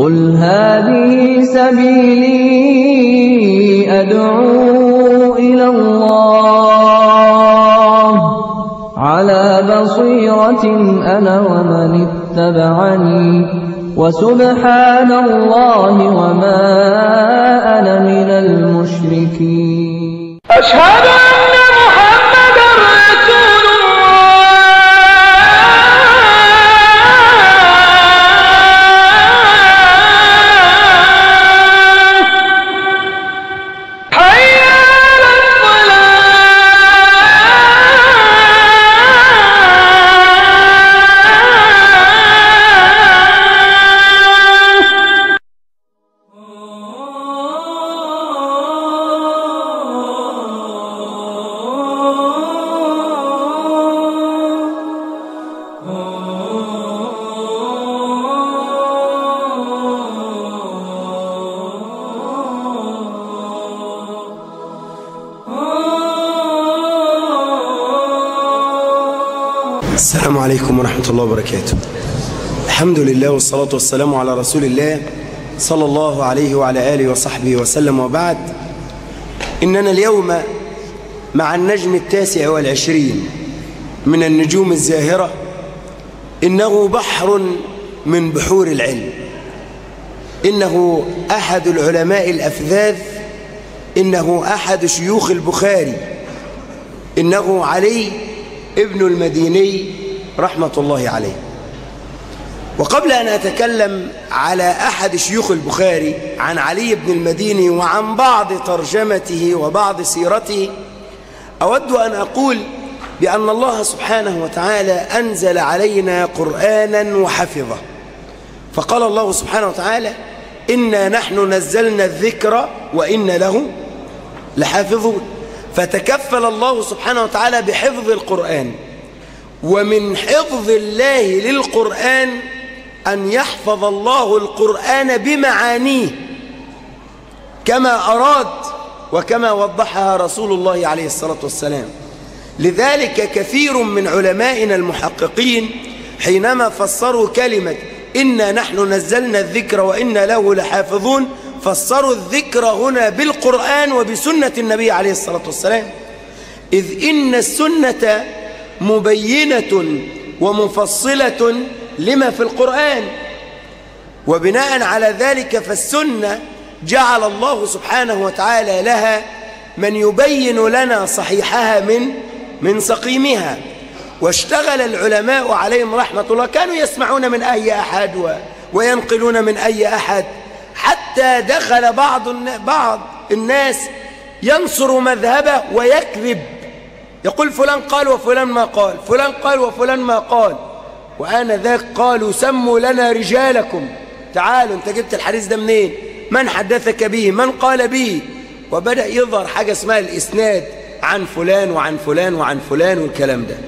قل هذه سبيلي أدعو إلى الله على بصيرة أنا ومن اتبعني وسبحان الله وما أنا من المشركين أشهد أن محمدا رسول الله حي على الصلاة السلام عليكم ورحمة الله وبركاته الحمد لله والصلاة والسلام على رسول الله صلى الله عليه وعلى آله وصحبه وسلم وبعد إننا اليوم مع النجم التاسع والعشرين من النجوم الزاهرة إنه بحر من بحور العلم إنه أحد العلماء الأفذاذ إنه أحد شيوخ البخاري إنه علي ابن المديني رحمة الله عليه وقبل أن أتكلم على أحد شيوخ البخاري عن علي بن المديني وعن بعض ترجمته وبعض سيرته أود أن أقول بأن الله سبحانه وتعالى أنزل علينا قرآنا وحفظه فقال الله سبحانه وتعالى إنا نحن نزلنا الذكر وإن له لحافظون فتكفل الله سبحانه وتعالى بحفظ القرآن ومن حفظ الله للقرآن أن يحفظ الله القرآن بمعانيه كما أراد وكما وضحها رسول الله عليه الصلاة والسلام لذلك كثير من علمائنا المحققين حينما فسروا كلمة إنا نحن نزلنا الذكر وإنا له لحافظون فسروا الذكر هنا بالقرآن وبسنة النبي عليه الصلاة والسلام إذ إن السنة مبينة ومفصلة لما في القرآن وبناء على ذلك فالسنة جعل الله سبحانه وتعالى لها من يبين لنا صحيحها من من سقيمها واشتغل العلماء عليهم رحمة الله كانوا يسمعون من أي أحد و وينقلون من أي أحد حتى دخل بعض بعض الناس ينصر مذهبه ويكذب يقول فلان قال وفلان ما قال فلان قال وفلان ما قال وأنا ذاك قالوا سموا لنا رجالكم تعالوا انت جبت الحديث ده منين من حدثك به من قال به وبدأ يظهر حاجة اسمها الإسناد عن فلان وعن فلان وعن فلان والكلام ده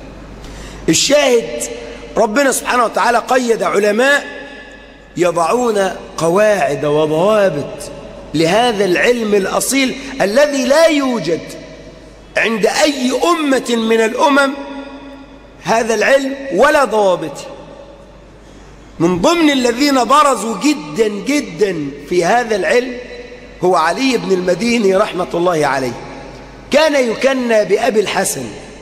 الشاهد ربنا سبحانه وتعالى قيد علماء يضعون قواعد وضوابط لهذا العلم الأصيل الذي لا يوجد عند أي أمة من الأمم هذا العلم ولا ضوابطه من ضمن الذين برزوا جدا جدا في هذا العلم هو علي بن المديني رحمة الله عليه كان يكنى بأبي الحسن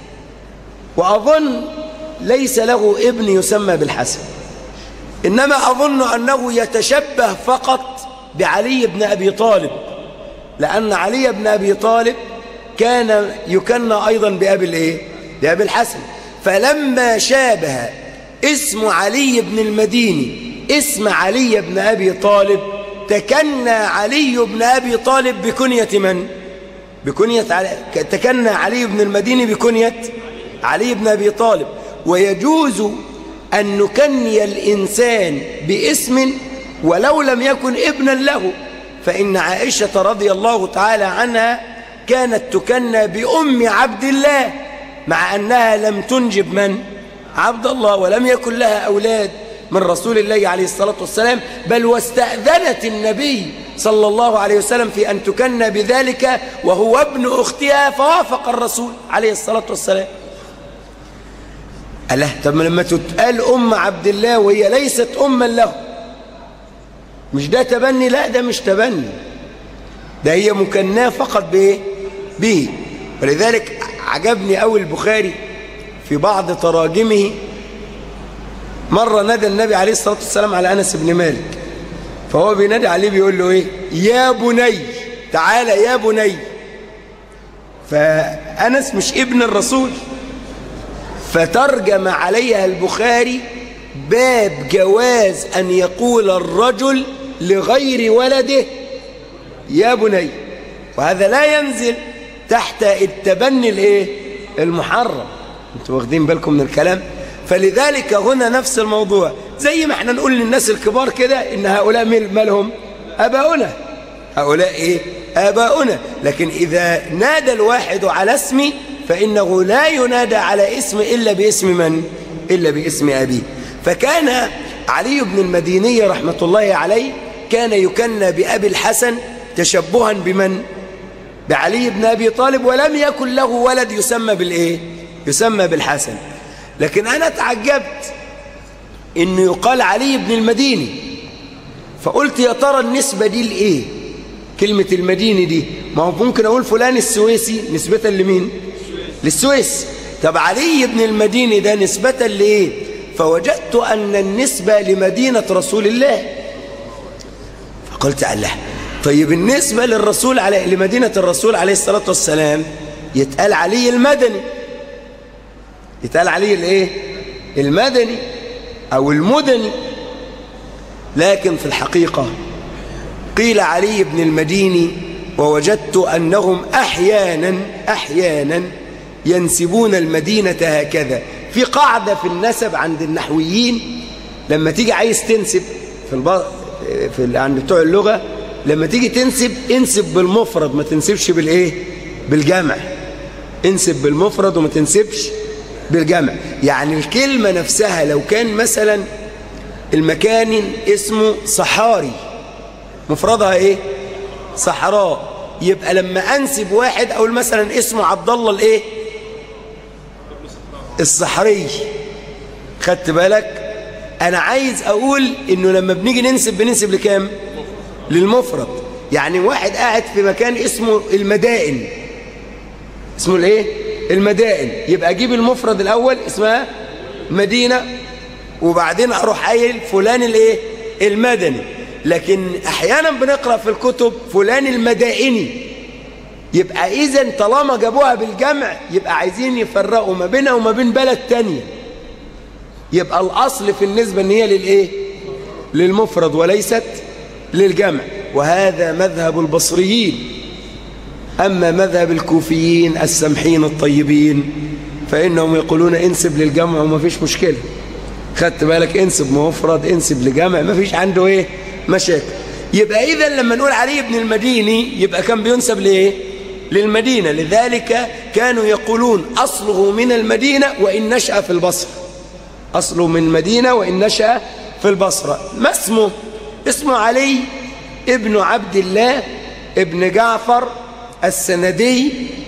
وأظن ليس له ابن يسمى بالحسن إنما أظن أنه يتشبه فقط بعلي بن أبي طالب لأن علي بن أبي طالب كان يكنى أيضا بأبي الإيه؟ بأبي الحسن فلما شابه اسم علي بن المديني اسم علي بن أبي طالب تكنى علي بن أبي طالب بكنية من؟ بكنية علي... تكنى علي بن المديني بكنية علي بن أبي طالب ويجوز أن نكني الإنسان باسم ولو لم يكن ابنا له فإن عائشة رضي الله تعالى عنها كانت تكنى بأم عبد الله مع أنها لم تنجب من؟ عبد الله ولم يكن لها أولاد من رسول الله عليه الصلاة والسلام بل واستأذنت النبي صلى الله عليه وسلم في أن تكنى بذلك وهو ابن أختها فوافق الرسول عليه الصلاة والسلام ألا طب لما تتقال أم عبد الله وهي ليست أما له مش ده تبني لا ده مش تبني ده هي مكناه فقط بايه به ولذلك عجبني قوي البخاري في بعض تراجمه مرة نادى النبي عليه الصلاة والسلام على أنس بن مالك فهو بينادي عليه بيقول له إيه يا بني تعالى يا بني فأنس مش ابن الرسول فترجم عليها البخاري باب جواز أن يقول الرجل لغير ولده يا بني وهذا لا ينزل تحت التبني الايه المحرم انتوا واخدين بالكم من الكلام فلذلك هنا نفس الموضوع زي ما احنا نقول للناس الكبار كده ان هؤلاء مالهم اباؤنا هؤلاء ايه اباؤنا لكن اذا نادى الواحد على اسمي فانه لا ينادى على اسم الا باسم من الا باسم ابيه فكان علي بن المديني رحمه الله عليه كان يكنى بابي الحسن تشبها بمن بعلي بن أبي طالب ولم يكن له ولد يسمى بالإيه يسمى بالحسن لكن أنا تعجبت إنه يقال علي بن المديني فقلت يا ترى النسبة دي لإيه كلمة المديني دي ما هو ممكن أقول فلان السويسي نسبة لمين للسويس طب علي بن المديني ده نسبة لإيه فوجدت أن النسبة لمدينة رسول الله فقلت الله طيب النسبة للرسول على لمدينة الرسول عليه الصلاة والسلام يتقال علي المدني يتقال علي الايه المدني او المدني لكن في الحقيقة قيل علي بن المديني ووجدت أنهم أحيانا أحيانا ينسبون المدينة هكذا في قاعدة في النسب عند النحويين لما تيجي عايز تنسب في الب... في عند بتوع اللغة لما تيجي تنسب انسب بالمفرد ما تنسبش بالايه بالجمع انسب بالمفرد وما تنسبش بالجمع يعني الكلمة نفسها لو كان مثلا المكان اسمه صحاري مفردها ايه صحراء يبقى لما انسب واحد اقول مثلا اسمه عبد الله الايه الصحري خدت بالك انا عايز اقول انه لما بنيجي ننسب بننسب لكام للمفرد يعني واحد قاعد في مكان اسمه المدائن اسمه الايه المدائن يبقى اجيب المفرد الاول اسمها مدينة وبعدين اروح قايل فلان الايه المدني لكن احيانا بنقرا في الكتب فلان المدائني يبقى اذا طالما جابوها بالجمع يبقى عايزين يفرقوا ما بينها وما بين بلد تانية يبقى الاصل في النسبه ان هي للايه للمفرد وليست للجمع وهذا مذهب البصريين أما مذهب الكوفيين السمحين الطيبين فإنهم يقولون انسب للجمع وما فيش مشكلة خدت بالك انسب مفرد انسب لجمع ما فيش عنده ايه مشاكل يبقى إذا لما نقول علي بن المديني يبقى كان بينسب لإيه للمدينة لذلك كانوا يقولون أصله من المدينة وإن نشأ في البصرة أصله من مدينة وإن نشأ في البصرة ما اسمه اسمه علي ابن عبد الله ابن جعفر السندي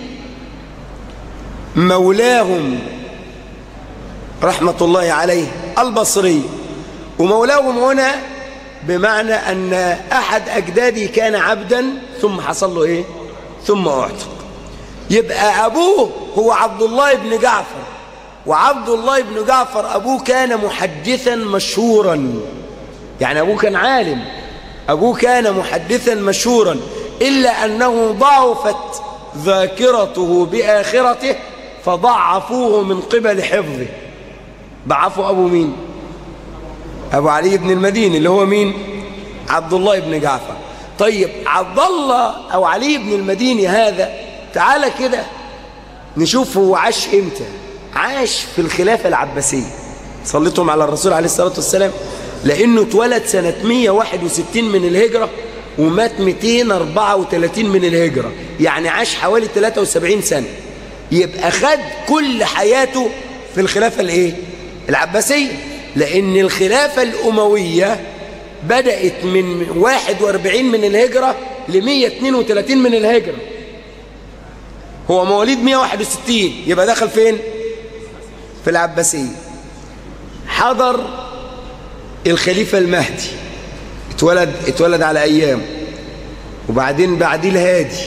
مولاهم رحمة الله عليه البصري ومولاهم هنا بمعنى أن أحد أجدادي كان عبدا ثم حصل له إيه ثم أعتق يبقى أبوه هو عبد الله بن جعفر وعبد الله بن جعفر أبوه كان محدثا مشهورا يعني أبوه كان عالم أبوه كان محدثا مشهورا إلا أنه ضعفت ذاكرته بآخرته فضعفوه من قبل حفظه ضعفوا أبو مين أبو علي بن المديني اللي هو مين عبد الله بن جعفر طيب عبد الله أو علي بن المديني هذا تعالى كده نشوف هو عاش امتى عاش في الخلافة العباسية صليتهم على الرسول عليه الصلاة والسلام لأنه اتولد سنة 161 من الهجرة ومات 234 من الهجرة يعني عاش حوالي 73 سنة يبقى خد كل حياته في الخلافة الايه العباسية لأن الخلافة الأموية بدأت من 41 من الهجرة ل 132 من الهجرة هو مواليد 161 يبقى دخل فين في العباسية حضر الخليفة المهدي اتولد اتولد على ايام وبعدين بعديه الهادي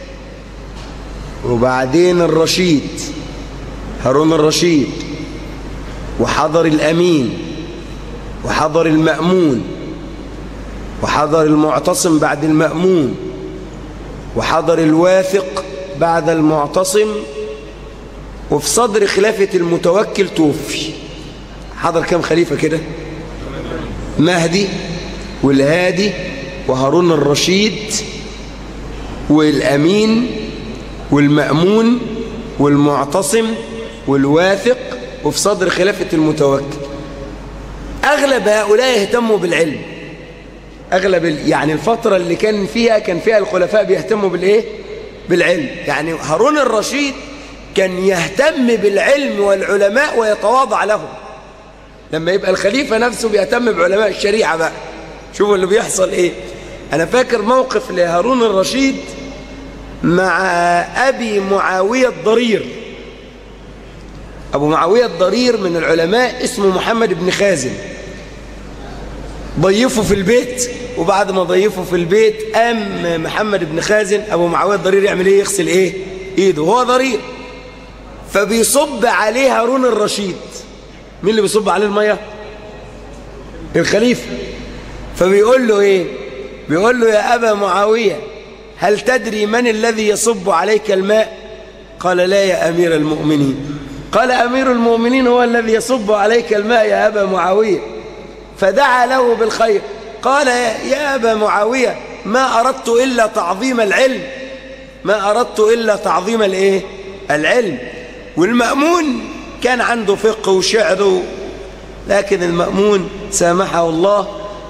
وبعدين الرشيد هارون الرشيد وحضر الامين وحضر المأمون وحضر المعتصم بعد المأمون وحضر الواثق بعد المعتصم وفي صدر خلافة المتوكل توفي حضر كم خليفة كده مهدي والهادي وهارون الرشيد والأمين والمأمون والمعتصم والواثق وفي صدر خلافة المتوكل أغلب هؤلاء يهتموا بالعلم أغلب ال- يعني الفترة اللي كان فيها كان فيها الخلفاء بيهتموا بالإيه؟ بالعلم يعني هارون الرشيد كان يهتم بالعلم والعلماء ويتواضع لهم لما يبقى الخليفة نفسه بيهتم بعلماء الشريعة بقى شوفوا اللي بيحصل إيه أنا فاكر موقف لهارون الرشيد مع أبي معاوية الضرير أبو معاوية الضرير من العلماء اسمه محمد بن خازن ضيفه في البيت وبعد ما ضيفه في البيت قام محمد بن خازن أبو معاوية الضرير يعمل إيه يغسل إيه إيده هو ضرير فبيصب عليه هارون الرشيد مين اللي بيصب عليه المية الخليفة فبيقول له إيه بيقول له يا أبا معاوية هل تدري من الذي يصب عليك الماء قال لا يا أمير المؤمنين قال أمير المؤمنين هو الذي يصب عليك الماء يا أبا معاوية فدعا له بالخير قال يا أبا معاوية ما أردت إلا تعظيم العلم ما أردت إلا تعظيم الإيه؟ العلم والمأمون كان عنده فقه وشعر لكن المأمون سامحه الله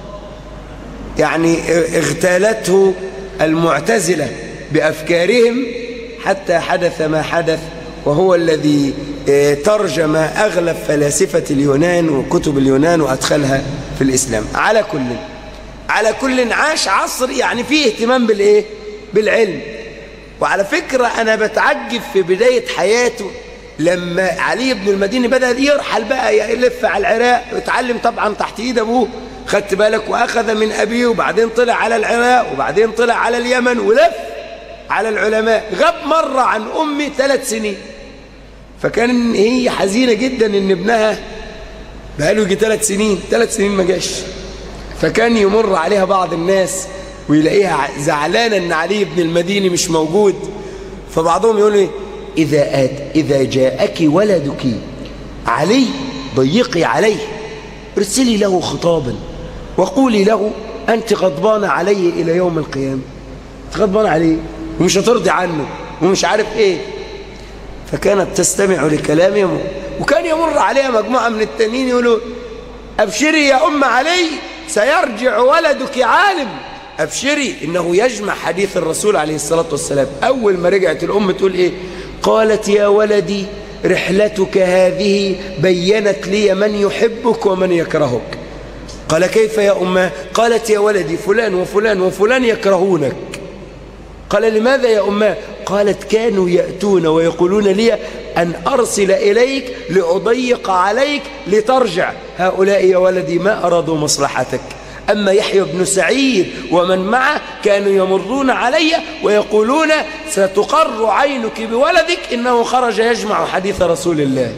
يعني اغتالته المعتزلة بأفكارهم حتى حدث ما حدث وهو الذي ترجم أغلب فلاسفة اليونان وكتب اليونان وأدخلها في الإسلام على كل على كل عاش عصر يعني فيه اهتمام بالإيه؟ بالعلم وعلى فكرة أنا بتعجب في بداية حياته لما علي بن المديني بدأ يرحل بقى يلف على العراق ويتعلم طبعا تحت ايد أبوه خدت بالك وأخذ من أبيه وبعدين طلع على العراق وبعدين طلع على اليمن ولف على العلماء غاب مرة عن أمي ثلاث سنين فكان هي حزينة جدا إن ابنها بقاله يجي ثلاث سنين ثلاث سنين ما جاش فكان يمر عليها بعض الناس ويلاقيها زعلانة إن علي بن المديني مش موجود فبعضهم يقول لي إذا, آت إذا جاءك ولدك علي ضيقي عليه ارسلي له خطابا وقولي له أنت غضبانة علي إلى يوم القيامة أنت غضبانة عليه ومش هترضي عنه ومش عارف إيه فكانت تستمع لكلامهم وكان يمر عليها مجموعة من التانيين يقولوا أبشري يا أم علي سيرجع ولدك عالم أبشري إنه يجمع حديث الرسول عليه الصلاة والسلام أول ما رجعت الأم تقول إيه قالت يا ولدي رحلتك هذه بينت لي من يحبك ومن يكرهك قال كيف يا أمه قالت يا ولدي فلان وفلان وفلان يكرهونك قال لماذا يا أمه قالت كانوا يأتون ويقولون لي أن أرسل إليك لأضيق عليك لترجع هؤلاء يا ولدي ما أرادوا مصلحتك أما يحيى بن سعيد ومن معه كانوا يمرون علي ويقولون ستقر عينك بولدك إنه خرج يجمع حديث رسول الله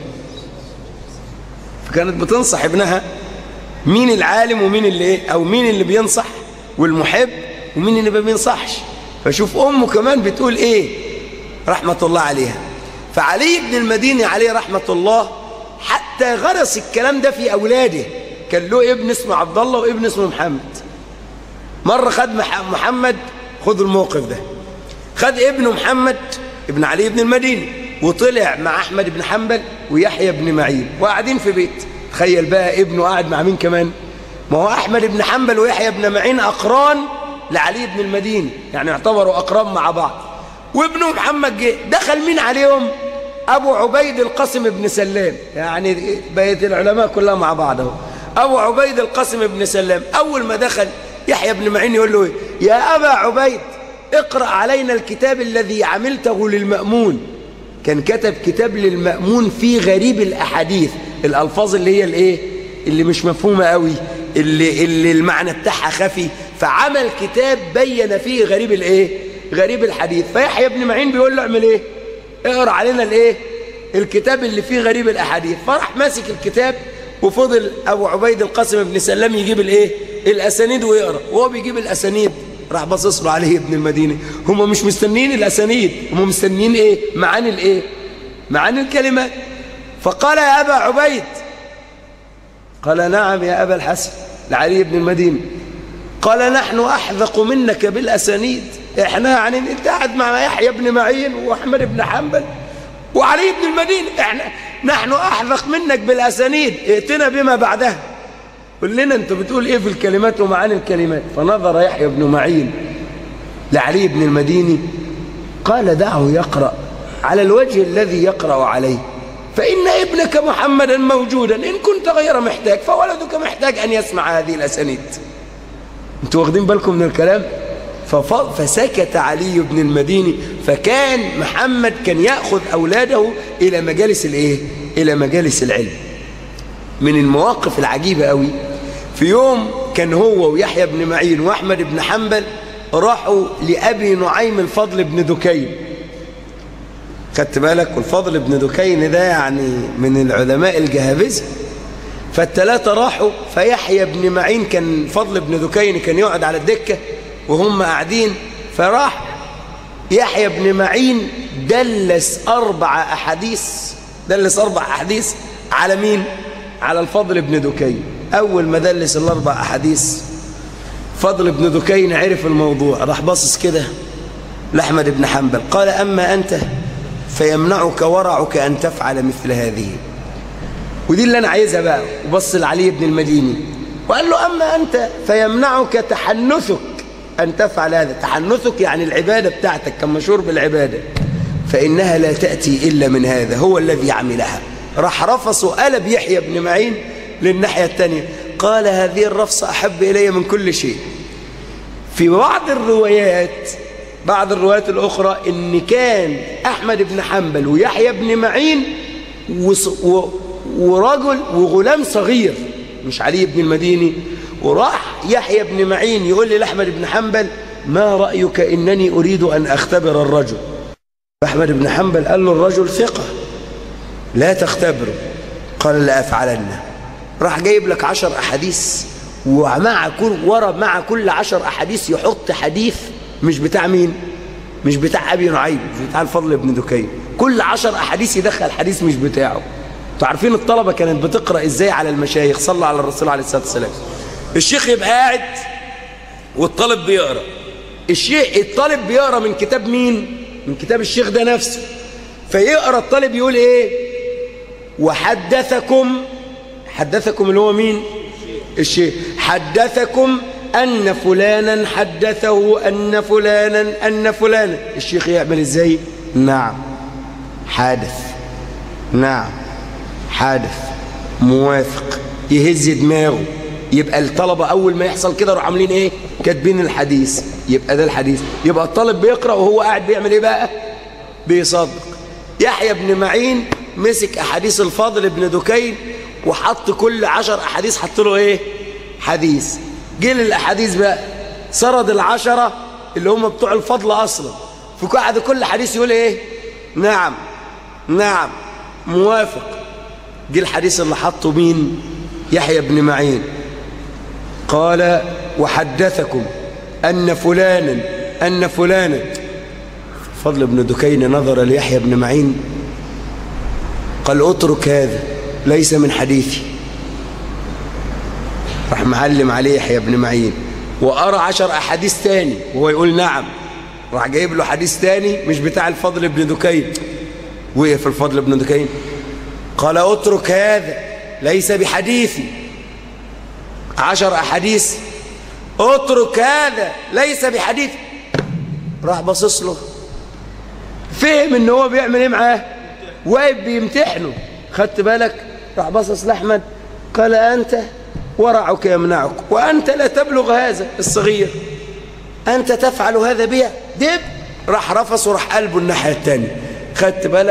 فكانت بتنصح ابنها مين العالم ومين اللي إيه أو مين اللي بينصح والمحب ومين اللي ما بينصحش فشوف أمه كمان بتقول إيه رحمة الله عليها فعلي بن المديني عليه رحمة الله حتى غرس الكلام ده في أولاده كان له ابن اسمه عبد الله وابن اسمه محمد مرة خد محمد خدوا الموقف ده خد ابنه محمد ابن علي بن المديني وطلع مع أحمد بن حنبل ويحيى بن معين وقاعدين في بيت تخيل بقى ابنه قاعد مع مين كمان ما هو أحمد بن حنبل ويحيى بن معين أقران لعلي بن المديني يعني اعتبروا أقران مع بعض وابنه محمد جه دخل مين عليهم أبو عبيد القاسم بن سلام يعني بقيت العلماء كلها مع بعض اهو أبو عبيد القاسم بن سلام أول ما دخل يحيى بن معين يقول له يا أبا عبيد اقرأ علينا الكتاب الذي عملته للمأمون كان كتب كتاب للمأمون فيه غريب الأحاديث الألفاظ اللي هي الايه اللي مش مفهومة قوي اللي, اللي المعنى بتاعها خفي فعمل كتاب بين فيه غريب الايه غريب الحديث فيحيى بن معين بيقول له اعمل ايه اقرا علينا الايه الكتاب اللي فيه غريب الاحاديث فراح ماسك الكتاب وفضل ابو عبيد القاسم بن سلام يجيب الايه الاسانيد ويقرا وهو بيجيب الاسانيد راح باصص له عليه ابن المدينه هم مش مستنيين الاسانيد هم مستنيين ايه معاني الايه معاني الكلمات فقال يا ابا عبيد قال نعم يا ابا الحسن لعلي بن المدينه قال نحن احذق منك بالاسانيد احنا يعني انت قاعد مع يحيى بن معين واحمد بن حنبل وعلي بن المدينه احنا نحن احذق منك بالاسانيد ائتنا بما بعدها قل لنا انت بتقول ايه في الكلمات ومعاني الكلمات فنظر يحيى بن معين لعلي بن المديني قال دعه يقرأ على الوجه الذي يقرأ عليه فإن ابنك محمدا موجودا إن كنت غير محتاج فولدك محتاج أن يسمع هذه الأسانيد انتوا واخدين بالكم من الكلام فف... فسكت علي بن المديني فكان محمد كان يأخذ أولاده إلى مجالس الإيه؟ إلى مجالس العلم من المواقف العجيبة قوي في يوم كان هو ويحيى بن معين وأحمد بن حنبل راحوا لأبي نعيم الفضل بن دكين خدت بالك والفضل بن دكين ده يعني من العلماء الجهابذة فالثلاثة راحوا فيحيى بن معين كان فضل بن دكين كان يقعد على الدكة وهم قاعدين فراح يحيى بن معين دلس أربع أحاديث دلس أربع أحاديث على مين؟ على الفضل بن دكين أول ما دلس الأربع أحاديث فضل بن دكين عرف الموضوع راح باصص كده لأحمد بن حنبل قال أما أنت فيمنعك ورعك أن تفعل مثل هذه ودي اللي أنا عايزها بقى وبص لعلي بن المديني وقال له أما أنت فيمنعك تحنثك أن تفعل هذا تحنثك يعني العبادة بتاعتك كان مشهور بالعبادة فإنها لا تأتي إلا من هذا هو الذي عملها راح رفص وقلب يحيى بن معين للناحية الثانية قال هذه الرفصة أحب إلي من كل شيء في بعض الروايات بعض الروايات الأخرى إن كان أحمد بن حنبل ويحيى بن معين وص... و... ورجل وغلام صغير مش علي بن المديني وراح يحيى بن معين يقول لي لأحمد بن حنبل ما رأيك إنني أريد أن أختبر الرجل أحمد بن حنبل قال له الرجل ثقة لا تختبره قال لا أفعلن راح جايب لك عشر أحاديث ومع كل ورا مع كل عشر أحاديث يحط حديث مش بتاع مين مش بتاع أبي نعيم مش بتاع الفضل بن دكين كل عشر أحاديث يدخل حديث مش بتاعه انتوا عارفين الطلبة كانت بتقرأ ازاي على المشايخ صلى على الرسول عليه الصلاة والسلام الشيخ يبقى قاعد والطالب بيقرأ الشيخ الطالب بيقرأ من كتاب مين من كتاب الشيخ ده نفسه فيقرأ الطالب يقول ايه وحدثكم حدثكم اللي هو مين الشيخ حدثكم أن فلانا حدثه أن فلانا أن فلانا الشيخ يعمل ازاي نعم حادث نعم حادث موافق يهز دماغه يبقى الطلبة أول ما يحصل كده راحوا عاملين إيه كاتبين الحديث يبقى ده الحديث يبقى الطالب بيقرأ وهو قاعد بيعمل إيه بقى بيصدق يحيى بن معين مسك أحاديث الفاضل بن دكين وحط كل عشر أحاديث حط له إيه حديث جه للأحاديث بقى سرد العشرة اللي هم بتوع الفضل أصلا فقعد كل حديث يقول إيه نعم نعم موافق جه الحديث اللي حطه مين يحيى بن معين قال وحدثكم أن فلانا أن فلانا فضل بن دكين نظر ليحيى بن معين قال اترك هذا ليس من حديثي راح معلم عليه يحيى بن معين وأرى عشر أحاديث تاني وهو يقول نعم راح جايب له حديث تاني مش بتاع الفضل بن دكين وقف الفضل بن دكين قال اترك هذا ليس بحديثي عشر أحاديث اترك هذا ليس بحديثي راح باصص له فهم ان هو بيعمل ايه معاه واقف بيمتحنه خدت بالك راح باصص لاحمد قال انت ورعك يمنعك وانت لا تبلغ هذا الصغير انت تفعل هذا بي دب راح رفص وراح قلبه الناحيه الثانيه خدت بالك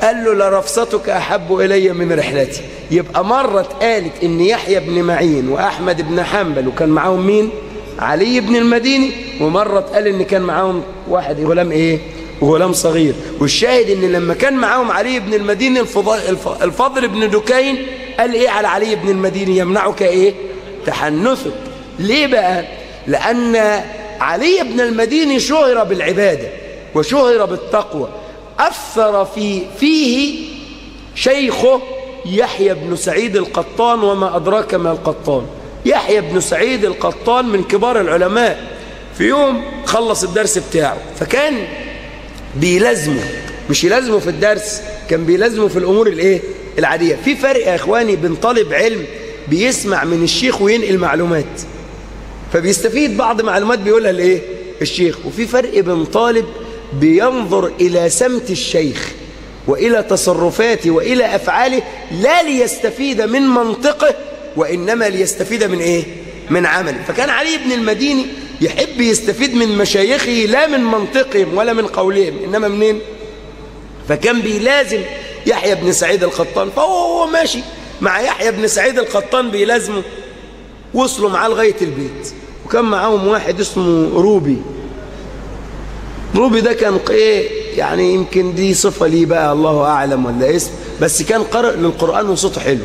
قال له لرفصتك أحب إلي من رحلتي يبقى مرة قالت إن يحيى بن معين وأحمد بن حنبل وكان معاهم مين علي بن المديني ومرة قال إن كان معاهم واحد غلام إيه غلام صغير والشاهد إن لما كان معاهم علي بن المديني الفضل, الف- الفضل بن دكين قال إيه على علي بن المديني يمنعك إيه تحنثك ليه بقى لأن علي بن المديني شهر بالعبادة وشهر بالتقوى أثر في فيه شيخه يحيى بن سعيد القطان وما أدراك ما القطان يحيى بن سعيد القطان من كبار العلماء في يوم خلص الدرس بتاعه فكان بيلازمه مش يلازمه في الدرس كان بيلازمه في الأمور الايه العادية في فرق يا إخواني بين طالب علم بيسمع من الشيخ وينقل معلومات فبيستفيد بعض معلومات بيقولها الايه الشيخ وفي فرق بين طالب بينظر إلى سمت الشيخ وإلى تصرفاته وإلى أفعاله لا ليستفيد من منطقه وإنما ليستفيد من إيه؟ من عمله فكان علي بن المديني يحب يستفيد من مشايخه لا من منطقهم ولا من قولهم إنما منين؟ فكان بيلازم يحيى بن سعيد القطان فهو هو ماشي مع يحيى بن سعيد القطان بيلازمه وصلوا معاه لغاية البيت وكان معاهم واحد اسمه روبي روبي ده كان ايه يعني يمكن دي صفة ليه بقى الله أعلم ولا اسم بس كان قارئ للقرآن وصوته حلو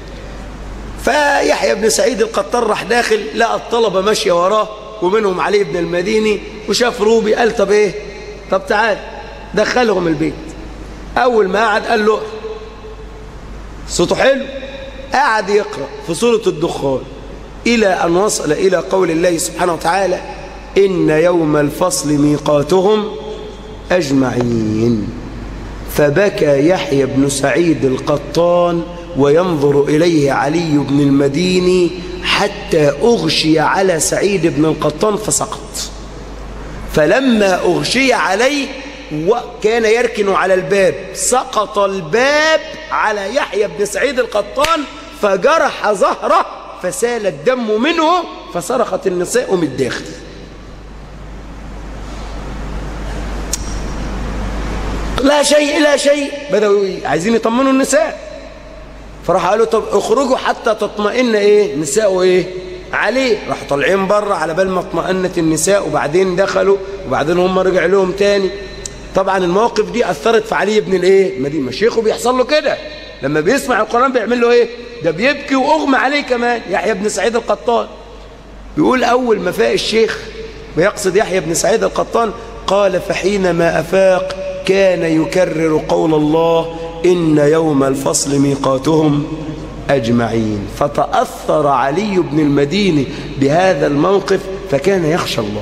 فيحيى بن سعيد القطان راح داخل لقى الطلبة ماشية وراه ومنهم علي بن المديني وشاف روبي قال طب ايه طب تعال دخلهم البيت أول ما قعد قال له صوته حلو قعد يقرأ في سورة الدخان إلى أن وصل إلى قول الله سبحانه وتعالى إن يوم الفصل ميقاتهم أجمعين فبكى يحيى بن سعيد القطان وينظر إليه علي بن المديني حتى أغشي على سعيد بن القطان فسقط فلما أغشي عليه وكان يركن على الباب سقط الباب على يحيى بن سعيد القطان فجرح ظهره فسال الدم منه فصرخت النساء من الداخل لا شيء لا شيء بدأوا عايزين يطمنوا النساء فراح قالوا طب اخرجوا حتى تطمئن ايه نساء ايه عليه راح طالعين بره على بال ما اطمأنت النساء وبعدين دخلوا وبعدين هم رجع لهم تاني طبعا المواقف دي اثرت في علي بن الايه مدينه شيخه بيحصل له كده لما بيسمع القران بيعمل له ايه ده بيبكي واغمى عليه كمان يحيى بن سعيد القطان بيقول اول ما فاق الشيخ ويقصد يحيى بن سعيد القطان قال فحينما افاق كان يكرر قول الله إن يوم الفصل ميقاتهم أجمعين فتأثر علي بن المديني بهذا الموقف فكان يخشى الله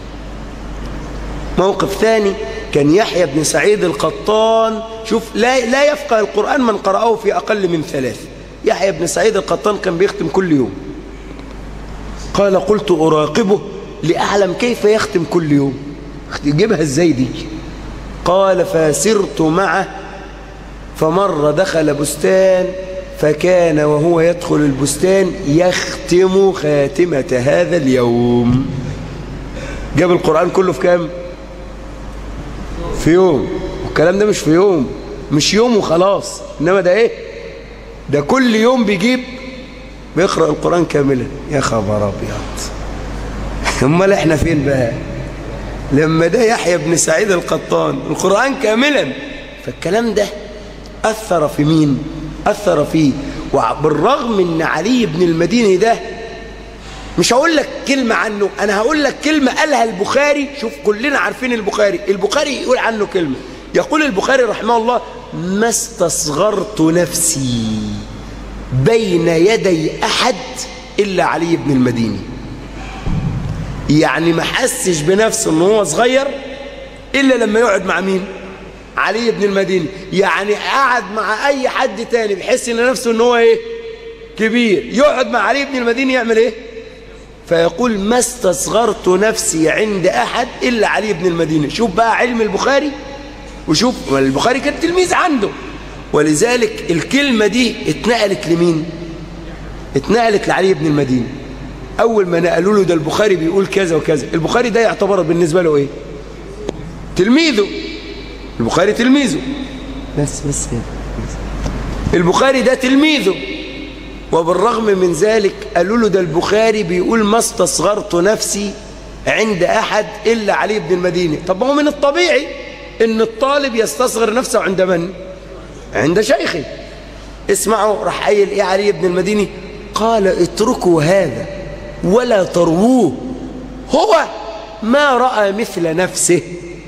موقف ثاني كان يحيى بن سعيد القطان شوف لا, لا يفقه القرآن من قرأه في أقل من ثلاث يحيى بن سعيد القطان كان بيختم كل يوم قال قلت أراقبه لأعلم كيف يختم كل يوم يجيبها ازاي دي قال فسرت معه فمر دخل بستان فكان وهو يدخل البستان يختم خاتمة هذا اليوم جاب القرآن كله في كام في يوم والكلام ده مش في يوم مش يوم وخلاص إنما ده إيه ده كل يوم بيجيب بيقرأ القرآن كاملا يا خبر أبيض امال احنا فين بقى لما ده يحيى بن سعيد القطان القرآن كاملا فالكلام ده أثر في مين أثر فيه وبالرغم ان علي بن المديني ده مش هقول لك كلمة عنه أنا هقول لك كلمة قالها البخاري شوف كلنا عارفين البخاري البخاري يقول عنه كلمة يقول البخاري رحمه الله ما استصغرت نفسي بين يدي أحد إلا علي بن المديني يعني ما حسش بنفسه ان هو صغير إلا لما يقعد مع مين علي بن المديني يعني قعد مع أي حد تاني بيحس ان نفسه ان هو ايه كبير يقعد مع علي بن المديني يعمل ايه فيقول ما استصغرت نفسي عند أحد إلا علي بن المديني شوف بقى علم البخاري وشوف البخاري كان تلميذ عنده ولذلك الكلمة دي اتنقلت لمين اتنقلت لعلي بن المديني أول ما نقلوا له ده البخاري بيقول كذا وكذا البخاري ده يعتبر بالنسبة له إيه تلميذه البخاري تلميذه بس بس كده البخاري ده تلميذه وبالرغم من ذلك قالوا له ده البخاري بيقول ما استصغرت نفسي عند أحد إلا علي بن المديني طب ما هو من الطبيعي إن الطالب يستصغر نفسه عند من؟ عند شيخه اسمعوا راح قايل إيه علي بن المديني قال اتركوا هذا ولا ترووه هو ما رأى مثل نفسه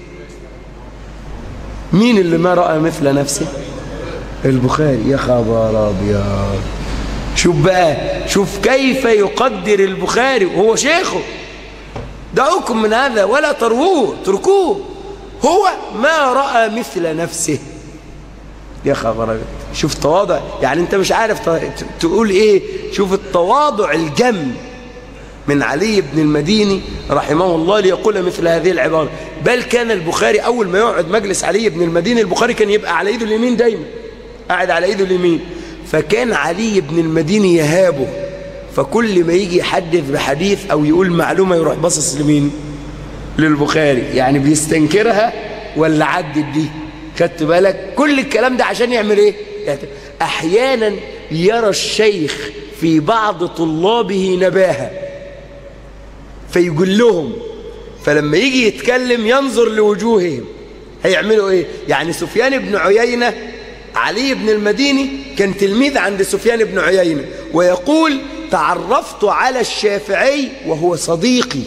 مين اللي ما رأى مثل نفسه البخاري يا خبر أبيض شوف بقى شوف كيف يقدر البخاري وهو شيخه دعوكم من هذا ولا ترووه اتركوه هو ما رأى مثل نفسه يا خبر أبيض شوف تواضع يعني انت مش عارف ت- تقول ايه شوف التواضع الجم من علي بن المديني رحمه الله ليقول مثل هذه العبارة بل كان البخاري أول ما يقعد مجلس علي بن المديني البخاري كان يبقى على إيده اليمين دايما قاعد على إيده اليمين فكان علي بن المديني يهابه فكل ما يجي يحدث بحديث أو يقول معلومة يروح باصص لمين للبخاري يعني بيستنكرها ولا عدت دي خدت بالك كل الكلام ده عشان يعمل ايه يعني احيانا يرى الشيخ في بعض طلابه نباهه فيقول لهم فلما يجي يتكلم ينظر لوجوههم هيعملوا ايه يعني سفيان بن عيينة علي بن المديني كان تلميذ عند سفيان بن عيينة ويقول تعرفت على الشافعي وهو صديقي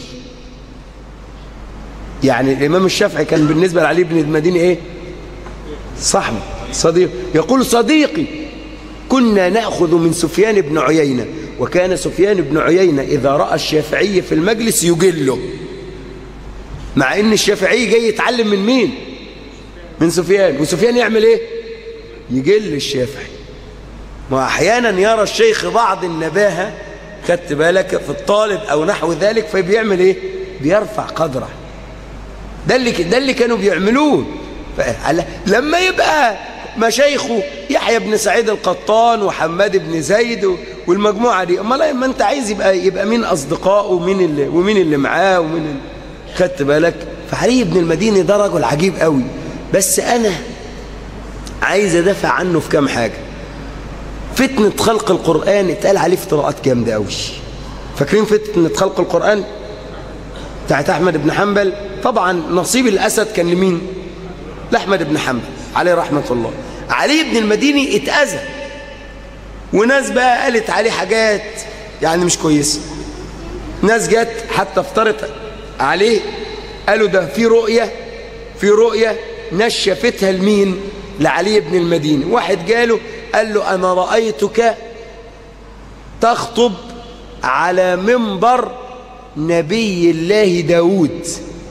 يعني الإمام الشافعي كان بالنسبة لعلي بن المديني ايه صاحبه صديق يقول صديقي كنا نأخذ من سفيان بن عيينة وكان سفيان بن عيينة إذا رأى الشافعي في المجلس يجله مع إن الشافعي جاي يتعلم من مين من سفيان وسفيان يعمل إيه يجل الشافعي وأحيانا يرى الشيخ بعض النباهة خدت بالك في الطالب أو نحو ذلك فبيعمل إيه بيرفع قدره ده اللي ده اللي كانوا بيعملوه فعلا- لما يبقى مشايخه يحيى بن سعيد القطان وحماد بن زيد و- والمجموعه دي امال لما انت عايز يبقى يبقى مين اصدقائه ومين اللي ومين اللي معاه ومين اللي خدت بالك فعلي بن المديني ده رجل عجيب قوي بس انا عايز ادافع عنه في كام حاجه فتنه خلق القران اتقال عليه افتراءات جامده قوي فاكرين فتنه خلق القران بتاعت احمد بن حنبل طبعا نصيب الاسد كان لمين لاحمد بن حنبل عليه رحمه الله علي بن المديني اتاذى وناس بقى قالت عليه حاجات يعني مش كويسه ناس جت حتى افترت عليه قالوا ده في رؤيه في رؤيه نشفتها لمين لعلي بن المديني واحد جاله قال له انا رايتك تخطب على منبر نبي الله داود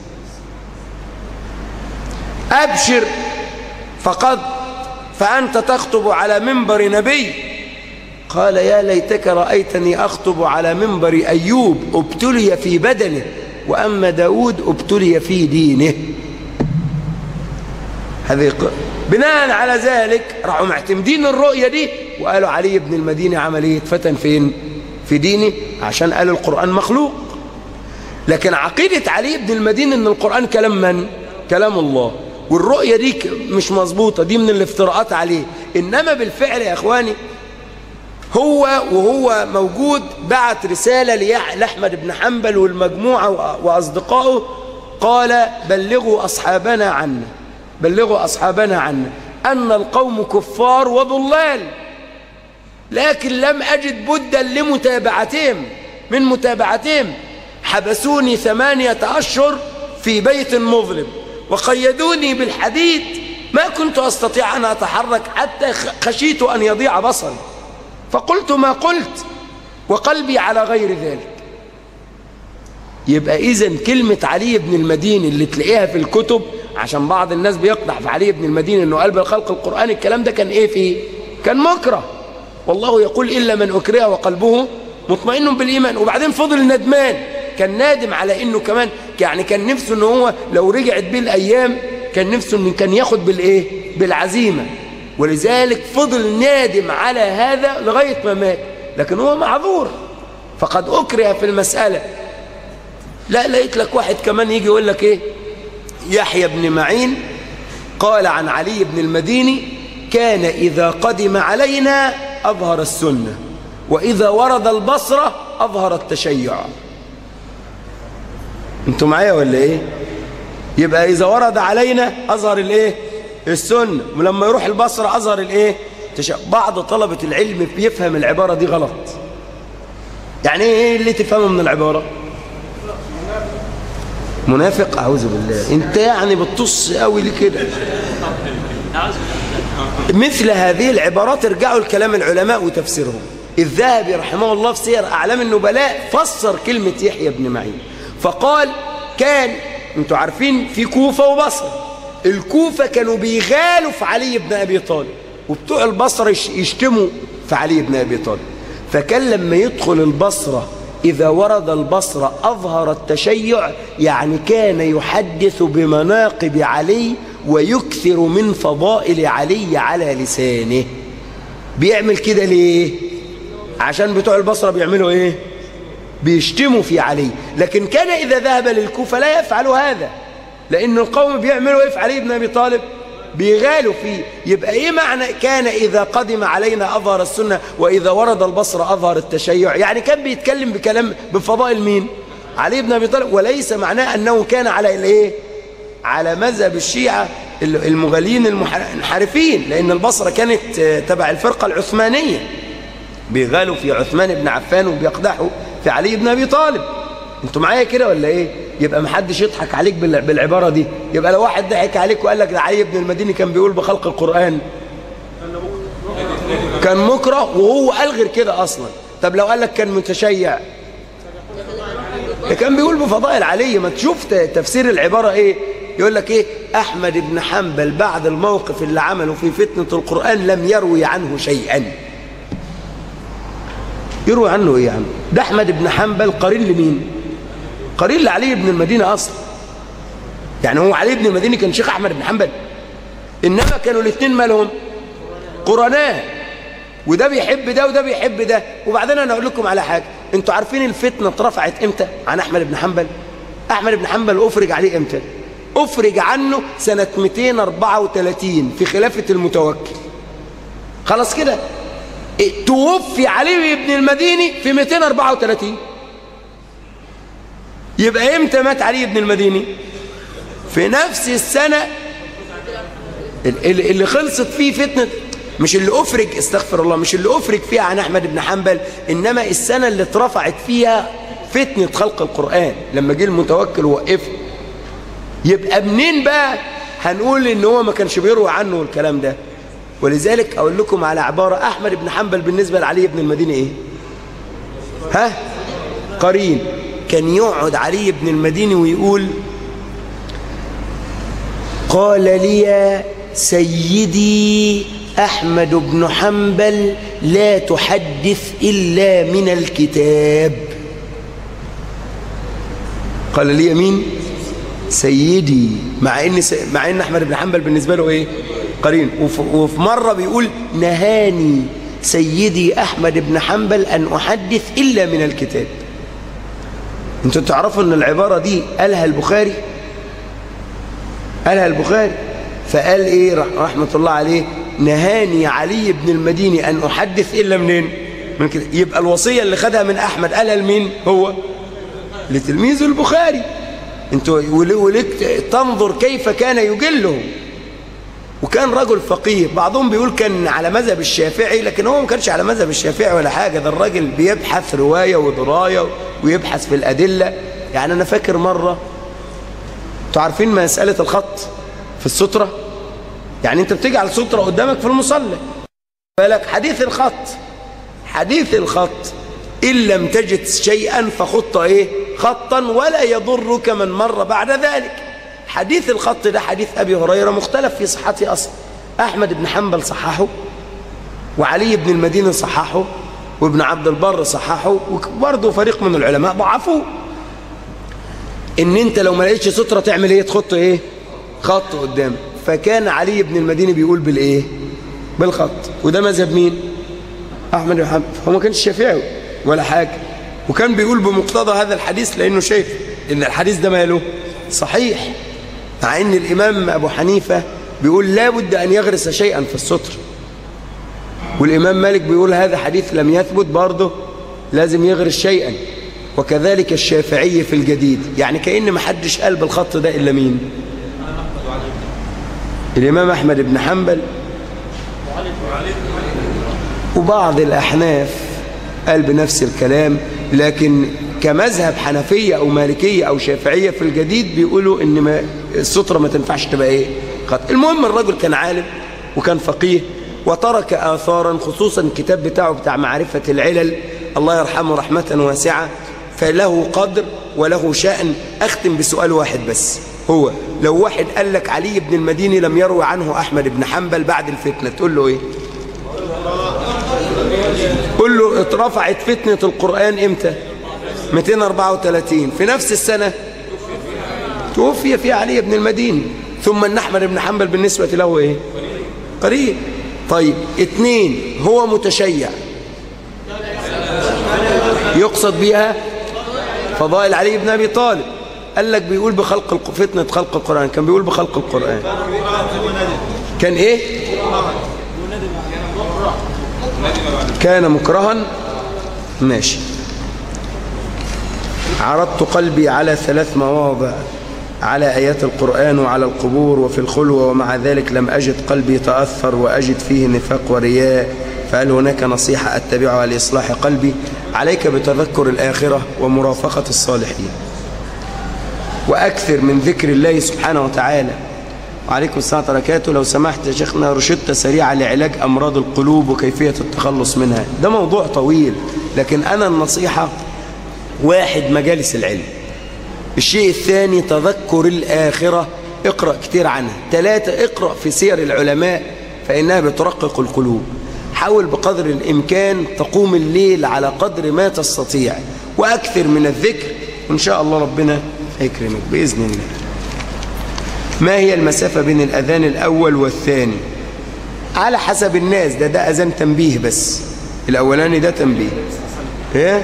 أبشر فقد فأنت تخطب على منبر نبي قال يا ليتك رأيتني أخطب على منبر أيوب ابتلي في بدنه وأما داود ابتلي في دينه هذه ق- بناء على ذلك راحوا معتمدين الرؤية دي وقالوا علي بن المدينة عمل ايه اتفتن فين في دينه عشان قال القرآن مخلوق لكن عقيدة علي بن المدينة ان القرآن كلام من كلام الله والرؤية دي ك- مش مظبوطة دي من الافتراءات عليه إنما بالفعل يا إخواني هو وهو موجود بعت رسالة ليح- لأحمد بن حنبل والمجموعة وأ- وأصدقائه قال بلغوا أصحابنا عنا بلغوا أصحابنا عنا أن القوم كفار وضلال لكن لم أجد بدا لمتابعتهم من متابعتهم حبسوني ثمانية أشهر في بيت مظلم وقيدوني بالحديد ما كنت أستطيع أن أتحرك حتى خ- خشيت أن يضيع بصري فقلت ما قلت وقلبي على غير ذلك يبقى إذن كلمة علي بن المديني اللي تلاقيها في الكتب عشان بعض الناس بيقدح في علي بن المديني انه قلب الخلق القرآن الكلام ده كان ايه فيه كان مكره والله يقول إلا من أكره وقلبه مطمئن بالإيمان وبعدين فضل ندمان كان نادم على انه كمان يعني كان نفسه ان هو لو رجعت بيه الايام كان نفسه انه كان ياخد بالايه بالعزيمه ولذلك فضل نادم على هذا لغايه ما مات لكن هو معذور فقد اكره في المساله لا لقيت لك واحد كمان يجي يقول لك ايه يحيى بن معين قال عن علي بن المديني كان إذا قدم علينا أظهر السنة وإذا ورد البصرة أظهر التشيع انتوا معايا ولا ايه يبقى إذا ورد علينا أظهر الايه السنة ولما يروح البصرة أظهر الايه التشيع بعض طلبة العلم بيفهم العبارة دي غلط يعني ايه اللي تفهمه من العبارة منافق أعوذ بالله انت يعني بتطص قوي ليه كده مثل هذه العبارات ارجعوا لكلام العلماء وتفسيرهم الذهبي رحمه الله في سير أعلام النبلاء فسر كلمة يحيى بن معين فقال كان انتوا عارفين في كوفة وبصرة الكوفة كانوا بيغالوا في علي بن أبي طالب وبتوع البصرة يش- يشتموا في علي بن أبي طالب فكان لما يدخل البصرة إذا ورد البصرة أظهر التشيع يعني كان يحدث بمناقب علي ويكثر من فضائل علي على لسانه بيعمل كده ليه عشان بتوع البصرة بيعملوا ايه بيشتموا في علي لكن كان إذا ذهب للكوفة لا يفعل هذا لأن القوم بيعملوا ايه في علي بن أبي طالب بيغالوا فيه يبقى ايه معنى كان إذا قدم علينا أظهر السنة وإذا ورد البصرة أظهر التشيع يعني كان بيتكلم بكلام بفضائل مين علي بن أبي طالب وليس معناه أنه كان على الايه على مذهب الشيعة المغالين المنحرفين لأن البصرة كانت آه، تبع الفرقة العثمانية بيغالوا في عثمان بن عفان وبيقدحوا في علي بن أبي طالب انتوا معايا كده ولا ايه يبقى محدش يضحك عليك بال- بالعبارة دي يبقى لو واحد ضحك عليك وقال لك ده علي بن المديني كان بيقول بخلق القرآن كان مكره وهو قال غير كده أصلا طب لو قال لك كان متشيع ده كان بيقول بفضائل علي ما تشوف ت- تفسير العبارة ايه يقول لك ايه احمد بن حنبل بعد الموقف اللي عمله في فتنة القرآن لم يروي عنه شيئا يروي عنه ايه يا عم ده احمد بن حنبل قرين لمين قرين لعلي بن المدينة اصلا يعني هو علي بن المدينة كان شيخ احمد بن حنبل انما كانوا الاثنين مالهم قرناء وده بيحب ده وده بيحب ده وبعدين انا اقول لكم على حاجه انتوا عارفين الفتنه اترفعت امتى عن احمد بن حنبل احمد بن حنبل افرج عليه امتى افرج عنه سنه 234 في خلافه المتوكل خلاص كده إيه، توفي علي بن المديني في 234 يبقى امتى مات علي بن المديني في نفس السنه اللي اللي خلصت فيه فتنة مش اللي أفرج استغفر الله مش اللي أفرج فيها عن أحمد بن حنبل إنما السنة اللي اترفعت فيها فتنة خلق القرآن لما جه المتوكل ووقفه يبقى منين بقى هنقول إن هو ما كانش بيروي عنه الكلام ده ولذلك أقول لكم على عبارة أحمد بن حنبل بالنسبة لعلي بن المدينة إيه ها قرين كان يقعد علي بن المديني ويقول قال لي سيدي أحمد بن حنبل لا تحدث إلا من الكتاب قال لي مين سيدي مع ان س... مع ان احمد بن حنبل بالنسبه له ايه قرين وف... وفي مره بيقول نهاني سيدي احمد بن حنبل ان احدث الا من الكتاب انتوا تعرفوا ان العباره دي قالها البخاري قالها البخاري فقال ايه رح- رحمة الله عليه نهاني علي بن المديني أن أحدث إلا منين من كده يبقى الوصية اللي خدها من أحمد قالها لمين هو لتلميذ البخاري انتوا ول- ولك تنظر كيف كان يجله وكان رجل فقيه بعضهم بيقول كان على مذهب الشافعي لكن هو ما كانش على مذهب الشافعي ولا حاجة ده الراجل بيبحث رواية ودراية ويبحث في الأدلة يعني أنا فاكر مرة انتوا عارفين مسألة الخط في السترة يعني انت بتيجي على السترة قدامك في المصلى بالك حديث الخط حديث الخط إن لم تجد شيئا فخط إيه خطا ولا يضرك من مر بعد ذلك حديث الخط ده حديث أبي هريرة مختلف في صحته أصلا أحمد بن حنبل صححه وعلي بن المدينة صححه وابن عبد البر صححه وبرضه فريق من العلماء ضعفوه ان انت لو ما لقيتش ستره تعمل ايه تخط ايه خط قدامك فكان علي بن المديني بيقول بالايه بالخط وده مذهب مين احمد بن حنبل هو ما كانش شافعي ولا حاجه وكان بيقول بمقتضى هذا الحديث لانه شايف ان الحديث ده ماله صحيح مع ان الامام ابو حنيفه بيقول لابد أن يغرس شيئا في السطر والإمام مالك بيقول هذا حديث لم يثبت برضه لازم يغرس شيئا وكذلك الشافعي في الجديد يعني كأن ما حدش قال بالخط ده إلا مين الإمام أحمد بن حنبل وبعض الأحناف قال بنفس الكلام لكن كمذهب حنفية أو مالكية أو شافعية في الجديد بيقولوا إن ما السطرة ما تنفعش تبقى إيه خط المهم الرجل كان عالم وكان فقيه وترك آثارا خصوصا الكتاب بتاعه بتاع معرفة العلل الله يرحمه رحمة واسعة فله قدر وله شأن أختم بسؤال واحد بس هو لو واحد قال لك علي بن المديني لم يروي عنه أحمد بن حنبل بعد الفتنة تقول له إيه قل له اترفعت فتنة القرآن امتى 234 في نفس السنة توفي فيها علي بن المديني ثم ان احمد بن حنبل بالنسبة له ايه قريب طيب اثنين هو متشيع يقصد بها فضائل علي بن ابي طالب قال لك بيقول بخلق الق- فتنة خلق القرآن كان بيقول بخلق القرآن كان ايه كان مكرها ماشي عرضت قلبي على ثلاث مواضع على آيات القرآن وعلى القبور وفي الخلوة ومع ذلك لم أجد قلبي تأثر وأجد فيه نفاق ورياء فهل هناك نصيحة أتبعها لإصلاح قلبي عليك بتذكر الآخرة ومرافقة الصالحين وأكثر من ذكر الله سبحانه وتعالى وعليكم السلام وبركاته لو سمحت يا شيخنا رشدة سريعة لعلاج أمراض القلوب وكيفية التخلص منها ده موضوع طويل لكن أنا النصيحة واحد مجالس العلم الشيء الثاني تذكر الآخرة اقرأ كتير عنها ثلاثة اقرأ في سير العلماء فإنها بترقق القلوب حاول بقدر الإمكان تقوم الليل على قدر ما تستطيع وأكثر من الذكر وإن شاء الله ربنا يكرمك بإذن الله ما هي المسافة بين الأذان الأول والثاني على حسب الناس ده ده أذان تنبيه بس الأولاني ده تنبيه ايه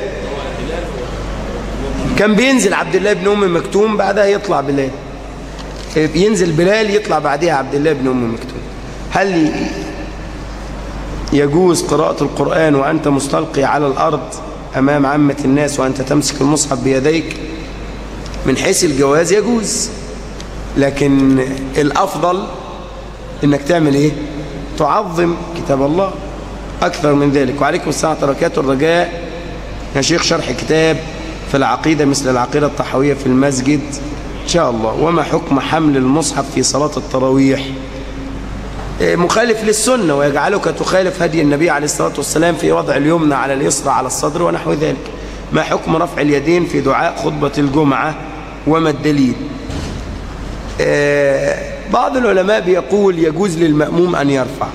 كان بينزل عبد الله بن أم مكتوم بعدها يطلع بلال ينزل بلال يطلع بعدها عبد الله بن أم مكتوم هل يجوز قراءة القرآن وأنت مستلقي على الأرض أمام عامة الناس وأنت تمسك المصحف بيديك من حيث الجواز يجوز لكن الأفضل إنك تعمل إيه تعظم كتاب الله أكثر من ذلك وعليكم السلام وبركاته الرجاء يا شيخ شرح كتاب في العقيدة مثل العقيدة الطحوية في المسجد إن شاء الله وما حكم حمل المصحف في صلاة التراويح إيه، مخالف للسنة ويجعلك تخالف هدي النبي عليه الصلاة والسلام في وضع اليمنى على اليسرى على الصدر ونحو ذلك ما حكم رفع اليدين في دعاء خطبة الجمعة وما الدليل آه، بعض العلماء بيقول يجوز للمأموم أن يرفع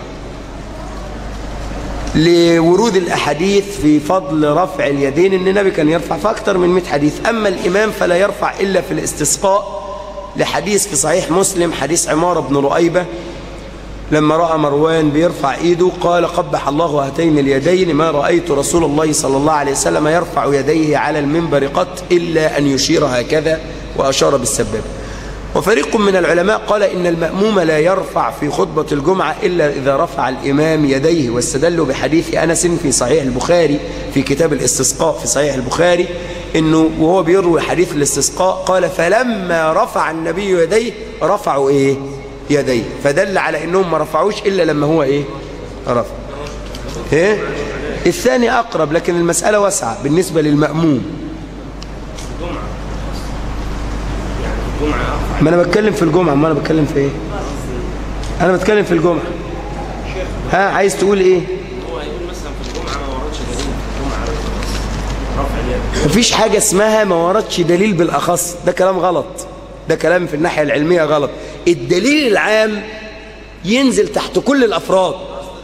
لورود الأحاديث في فضل رفع اليدين أن النبي كان يرفع في أكثر من 100 حديث أما الإمام فلا يرفع إلا في الاستسقاء لحديث في صحيح مسلم حديث عمارة بن رؤيبة لما رأى مروان بيرفع إيده قال قبح الله هاتين اليدين ما رأيت رسول الله صلى الله عليه وسلم يرفع يديه على المنبر قط إلا أن يشير هكذا وأشار بالسباب وفريق من العلماء قال إن المأموم لا يرفع في خطبة الجمعة إلا إذا رفع الإمام يديه واستدلوا بحديث أنس في صحيح البخاري في كتاب الاستسقاء في صحيح البخاري إنه وهو بيروي حديث الاستسقاء قال فلما رفع النبي يديه رفعوا إيه يديه فدل على إنهم ما رفعوش إلا لما هو إيه رفع إيه الثاني أقرب لكن المسألة واسعة بالنسبة للمأموم ما انا بتكلم في الجمعه ما انا بتكلم في ايه انا بتكلم في الجمعه ها عايز تقول ايه هو يقول مثلا في الجمعه ما وردش دليل في الجمعه رفع اليد مفيش حاجه اسمها ما وردش دليل بالاخص ده كلام غلط ده كلام في الناحيه العلميه غلط الدليل العام ينزل تحت كل الافراد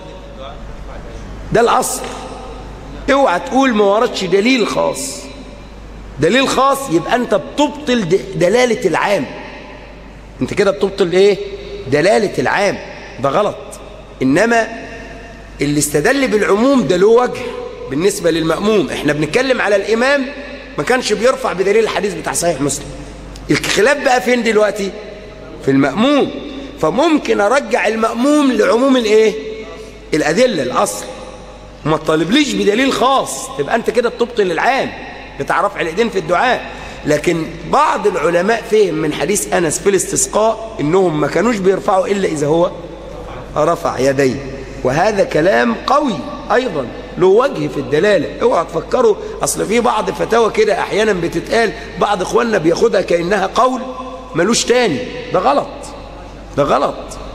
ده الاصل اوعى تقول ما وردش دليل خاص دليل خاص يبقى انت بتبطل د- دلاله العام انت كده بتبطل ايه دلاله العام ده غلط انما اللي استدل بالعموم ده له وجه بالنسبه للماموم احنا بنتكلم على الامام ما كانش بيرفع بدليل الحديث بتاع صحيح مسلم الخلاف بقى فين دلوقتي في الماموم فممكن ارجع المأموم لعموم الايه الادله الاصل وما تطالبليش بدليل خاص تبقى انت كده بتبطل العام بتاع رفع الايدين في الدعاء لكن بعض العلماء فهم من حديث انس في الاستسقاء انهم ما كانوش بيرفعوا الا اذا هو رفع يديه وهذا كلام قوي ايضا له وجه في الدلاله اوعى تفكروا اصل في بعض فتاوى كده احيانا بتتقال بعض اخواننا بياخدها كانها قول ملوش تاني ده غلط ده غلط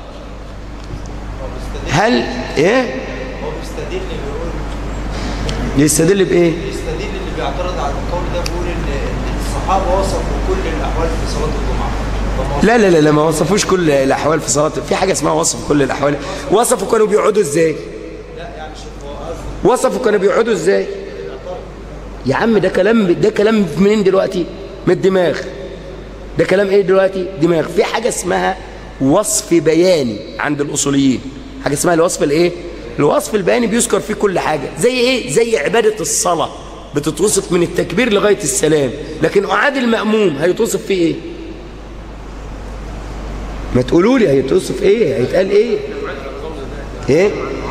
هل ايه هو بيستدل بيقول يستدل بايه بيستدل اللي بيعترض على القول ده بيقول ان إن الصحابه وصفوا كل الاحوال في صلاه الجمعه فما لا لا لا لا ما وصفوش كل الاحوال في صلاه في حاجه اسمها وصف كل الاحوال وصفوا كانوا بيقعدوا ازاي لا يعني شوف هو قصده وصفوا كانوا بيقعدوا ازاي يا عم ده كلام ده كلام منين دلوقتي من الدماغ ده كلام ايه دلوقتي دماغ في حاجه اسمها وصف بياني عند الاصوليين حاجه اسمها الوصف الايه الوصف البياني بيذكر فيه كل حاجه زي ايه زي عباده الصلاه بتتوصف من التكبير لغايه السلام لكن قعاد الماموم هيتوصف فيه ايه ما تقولوا لي هيتوصف ايه هيتقال ايه ايه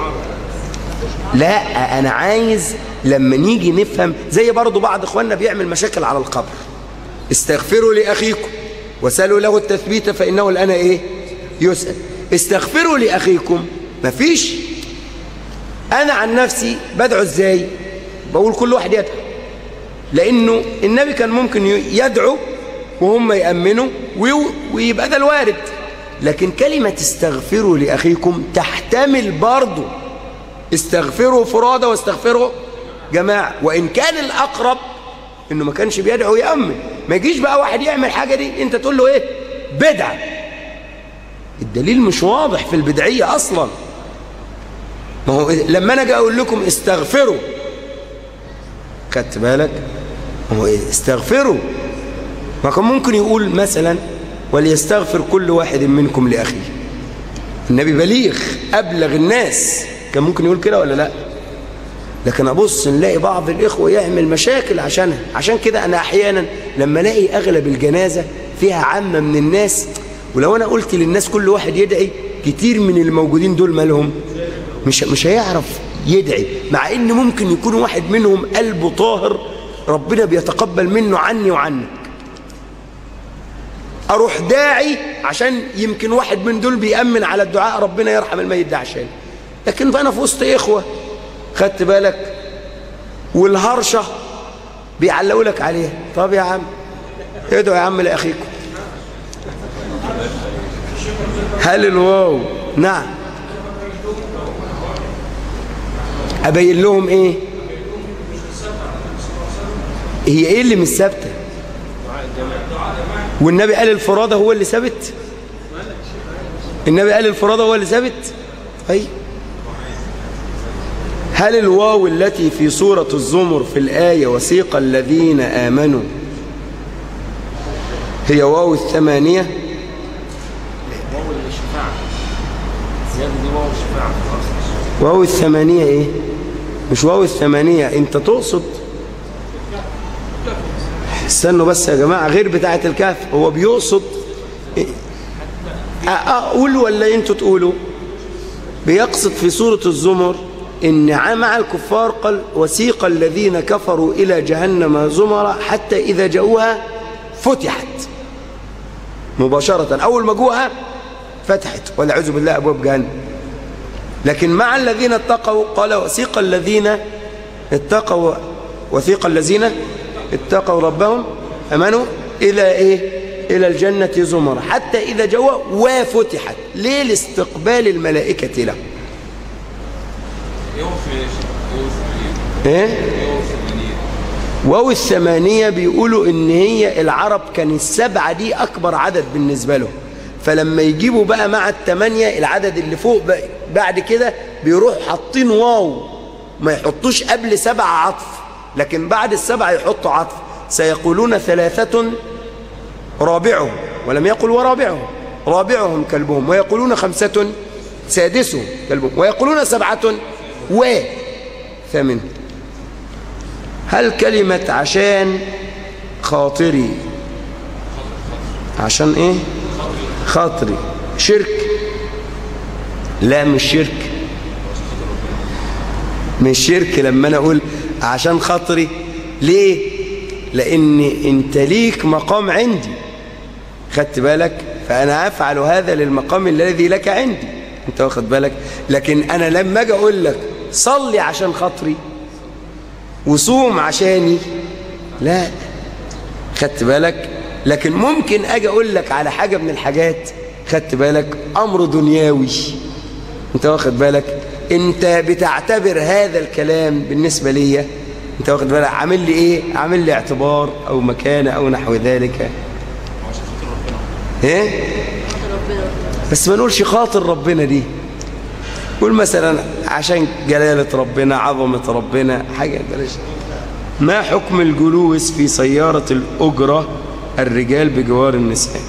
لا انا عايز لما نيجي نفهم زي برضو بعض اخواننا بيعمل مشاكل على القبر استغفروا لاخيكم وسالوا له التثبيت فانه الان ايه يسال استغفروا لاخيكم مفيش انا عن نفسي بدعو ازاي بقول كل واحد يدعو لانه النبي كان ممكن يدعو وهم يامنوا ويو- ويبقى ده الوارد لكن كلمه استغفروا لاخيكم تحتمل برضه استغفروا فرادى واستغفروا جماعة وإن كان الأقرب إنه ما كانش بيدعو يأمن ما يجيش بقى واحد يعمل حاجة دي أنت تقول له إيه بدعة الدليل مش واضح في البدعية أصلا ما هو لما أنا أجي أقول لكم استغفروا خدت بالك ما هو إيه؟ استغفروا ما كان ممكن يقول مثلا وليستغفر كل واحد منكم لأخيه النبي بليغ أبلغ الناس كان ممكن يقول كده ولا لا لكن أبص نلاقي بعض الإخوة يعمل مشاكل عشانها عشان كده أنا أحيانا لما ألاقي أغلب الجنازة فيها عامة من الناس ولو أنا قلت للناس كل واحد يدعي كتير من الموجودين دول مالهم مش, مش هيعرف يدعي مع إن ممكن يكون واحد منهم قلبه طاهر ربنا بيتقبل منه عني وعنك اروح داعي عشان يمكن واحد من دول بيأمن على الدعاء ربنا يرحم الميت ده عشان لكن بقى انا في وسط اخوه خدت بالك والهرشه بيعلقوا لك عليها طب يا عم ادعوا يا عم لاخيكم هل الواو نعم ابين لهم ايه هي ايه اللي مش ثابته والنبي قال الفرادة هو اللي ثابت النبي قال الفرادة هو اللي ثابت أي هل الواو التي في سورة الزمر في الآية وسيق الذين آمنوا هي واو الثمانية واو الشفاعة زيادة دي واو الشفاعة في الأصل واو الثمانية ايه مش واو الثمانية انت تقصد استنوا بس يا جماعة غير بتاعة الكهف هو بيقصد إيه؟ أ- اقول ولا انتوا تقولوا بيقصد في سورة الزمر ان ع- مع الكفار قال وسيق الذين كفروا الى جهنم زمرا حتى اذا جاءوها فتحت مباشرة اول ما جوها فتحت والعياذ بالله ابواب جهنم لكن مع الذين اتقوا قال وثيق الذين اتقوا وثيق الذين اتقوا ربهم امنوا الى ايه الى الجنه زمر حتى اذا جوا وفتحت ليه لاستقبال الملائكه له ايه واو الثمانية بيقولوا ان هي العرب كان السبعة دي اكبر عدد بالنسبة لهم فلما يجيبوا بقى مع الثمانية العدد اللي فوق بقى بعد كده بيروحوا حاطين واو ما يحطوش قبل سبعة عطف لكن بعد السبعة يحطوا عطف سيقولون ثلاثة رابعهم ولم يقل ورابعهم رابعهم كلبهم ويقولون خمسة سادسهم كلبهم ويقولون سبعة وثامنهم هل كلمة عشان خاطري عشان ايه خاطري شرك لا مش شرك مش شرك لما انا اقول عشان خاطري ليه لان انت ليك مقام عندي خدت بالك فانا افعل هذا للمقام الذي لك عندي انت واخد بالك لكن انا لما اجي اقول لك صلي عشان خاطري وصوم عشاني لا خدت بالك لكن ممكن اجي اقول لك على حاجه من الحاجات خدت بالك امر دنيوي انت واخد بالك انت بتعتبر هذا الكلام بالنسبه ليا انت واخد بالك عامل لي ايه عامل لي اعتبار او مكانه او نحو ذلك ايه بس ما نقولش خاطر ربنا دي قول مثلا عشان جلالة ربنا عظمة ربنا حاجة بلاش ما حكم الجلوس في سيارة الأجرة الرجال بجوار النساء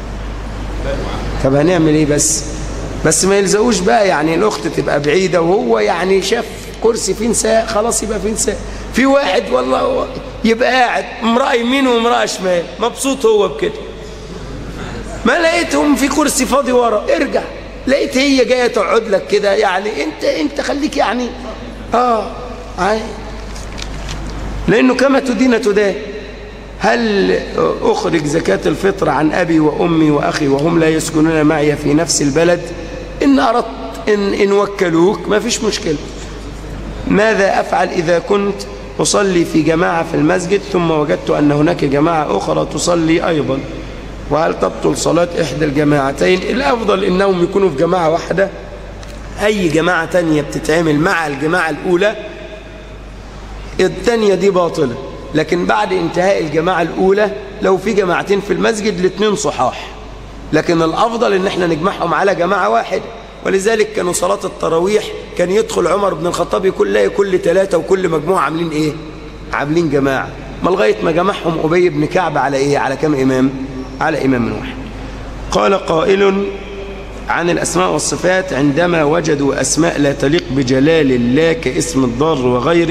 طب هنعمل ايه بس بس ما يلزقوش بقى يعني الأخت تبقى بعيدة وهو يعني شاف كرسي فيه نساء خلاص يبقى فيه نساء في واحد والله هو يبقى قاعد امرأة يمين وامرأة شمال مبسوط هو بكده ما لقيتهم في كرسي فاضي ورا ارجع لقيت هي جايه تقعد لك كده يعني انت انت خليك يعني اه عاي. لانه كما تدين تدان هل اخرج زكاه الفطر عن ابي وامي واخي وهم لا يسكنون معي في نفس البلد ان اردت ان ان وكلوك ما فيش مشكله ماذا افعل اذا كنت اصلي في جماعه في المسجد ثم وجدت ان هناك جماعه اخرى تصلي ايضا وهل تبطل صلاة إحدى الجماعتين الأفضل إنهم يكونوا في جماعة واحدة أي جماعة تانية بتتعمل مع الجماعة الأولى التانية دي باطلة لكن بعد انتهاء الجماعة الأولى لو في جماعتين في المسجد الاثنين صحاح لكن الأفضل إن احنا نجمعهم على جماعة واحدة ولذلك كانوا صلاة التراويح كان يدخل عمر بن الخطاب يقول لا كل ثلاثة وكل مجموعة عاملين إيه عاملين جماعة ما لغاية ما جمعهم أبي بن كعب على إيه على كم إمام على إمام واحد قال قائل عن الأسماء والصفات عندما وجدوا أسماء لا تليق بجلال الله كاسم الضار وغيره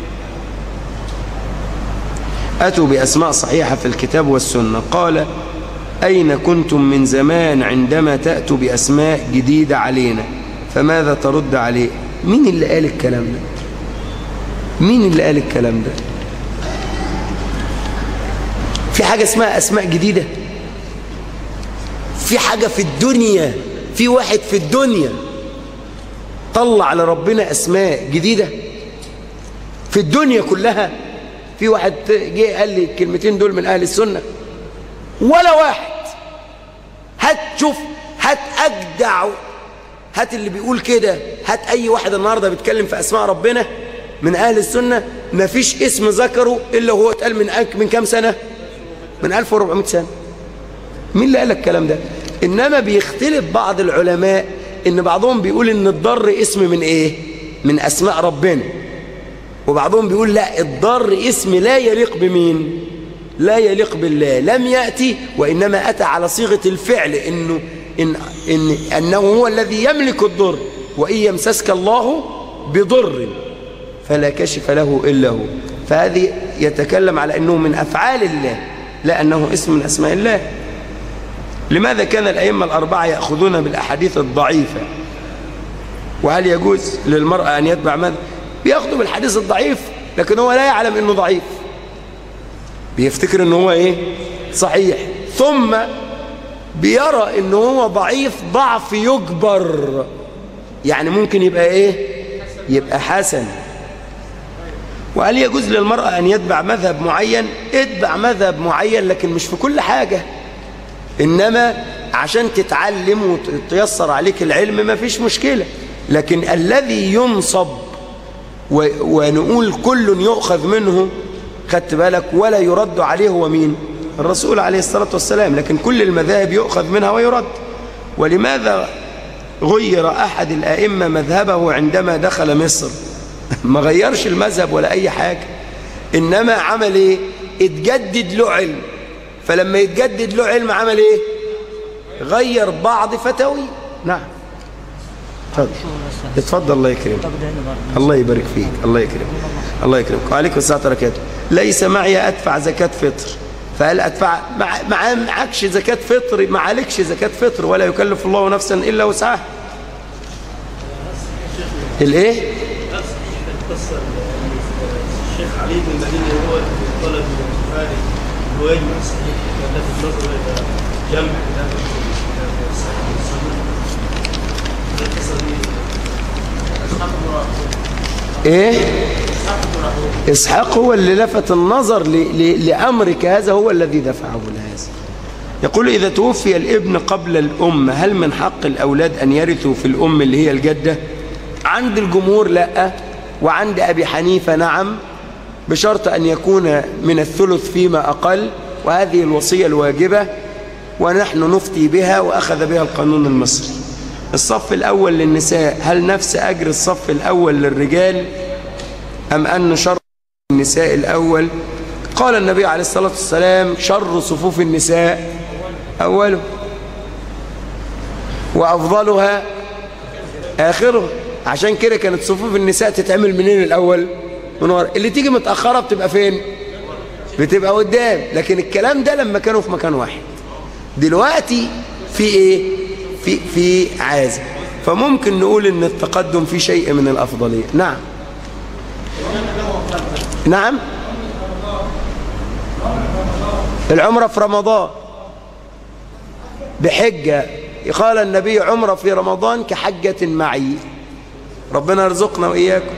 أتوا بأسماء صحيحة في الكتاب والسنة قال أين كنتم من زمان عندما تأتوا بأسماء جديدة علينا فماذا ترد عليه مين اللي قال الكلام ده مين اللي قال الكلام ده في حاجة اسمها أسماء جديدة في حاجة في الدنيا في واحد في الدنيا طلع لربنا أسماء جديدة في الدنيا كلها في واحد جه قال لي الكلمتين دول من أهل السنة ولا واحد هات شوف هات أجدع هات اللي بيقول كده هات أي واحد النهاردة بيتكلم في أسماء ربنا من أهل السنة مفيش اسم ذكره إلا هو اتقال من أك من كام سنة من 1400 سنة مين اللي قال لك الكلام ده إنما بيختلف بعض العلماء إن بعضهم بيقول إن الضر اسم من إيه من أسماء ربنا وبعضهم بيقول لا الضر اسم لا يليق بمين لا يليق بالله لم يأتي وإنما أتى على صيغة الفعل إنه إن إن أنه هو الذي يملك الضر وإن يمسسك الله بضر فلا كشف له إلا هو فهذه يتكلم على أنه من أفعال الله لا أنه اسم من أسماء الله لماذا كان الأئمة الأربعة يأخذون بالأحاديث الضعيفة وهل يجوز للمرأة أن يتبع ماذا بياخدوا بالحديث الضعيف لكن هو لا يعلم أنه ضعيف بيفتكر أنه هو إيه صحيح ثم بيرى أنه هو ضعيف ضعف يجبر يعني ممكن يبقى إيه يبقى حسن وهل يجوز للمرأة أن يتبع مذهب معين اتبع مذهب معين لكن مش في كل حاجة إنما عشان تتعلم وتيسر عليك العلم ما فيش مشكلة لكن الذي ينصب و... ونقول كل يؤخذ منه خدت بالك ولا يرد عليه هو مين الرسول عليه الصلاة والسلام لكن كل المذاهب يؤخذ منها ويرد ولماذا غير أحد الأئمة مذهبه عندما دخل مصر ما غيرش المذهب ولا أي حاجة إنما عمل إيه اتجدد له علم فلما يتجدد له علم عمل إيه غير بعض فتاوي نعم اتفضل اتفضل الله يكرمك الله يبارك فيك الله يكرمك الله يكرمك وعليكم السلام وبركاته ليس معي أدفع زكاة فطر فقال ادفع مع مع- معكش زكاة فطر ما عليكش زكاة فطر ولا يكلف الله نفسا الا وسعها الايه قصة الشيخ علي بن المديني هو طلب من البخاري هو يجمع صحيح التي النظر إلى جمع كتاب الصحيح والسنة القصة دي ايه اسحاق هو اللي لفت النظر ل... ل... لامرك هذا هو الذي دفعه لهذا يقول اذا توفي الابن قبل الام هل من حق الاولاد ان يرثوا في الام اللي هي الجده عند الجمهور لا وعند ابي حنيفه نعم بشرط ان يكون من الثلث فيما اقل وهذه الوصيه الواجبه ونحن نفتي بها واخذ بها القانون المصري الصف الاول للنساء هل نفس اجر الصف الاول للرجال أم أن شر النساء الأول قال النبي عليه الصلاة والسلام شر صفوف النساء أوله وأفضلها آخره عشان كده كانت صفوف النساء تتعمل منين الأول من ورا اللي تيجي متأخرة بتبقى فين بتبقى قدام لكن الكلام ده لما كانوا في مكان واحد دلوقتي في ايه في في عازة فممكن نقول ان التقدم في شيء من الأفضلية نعم نعم العمرة في رمضان بحجة قال النبي عمرة في رمضان كحجة معي ربنا يرزقنا وإياكم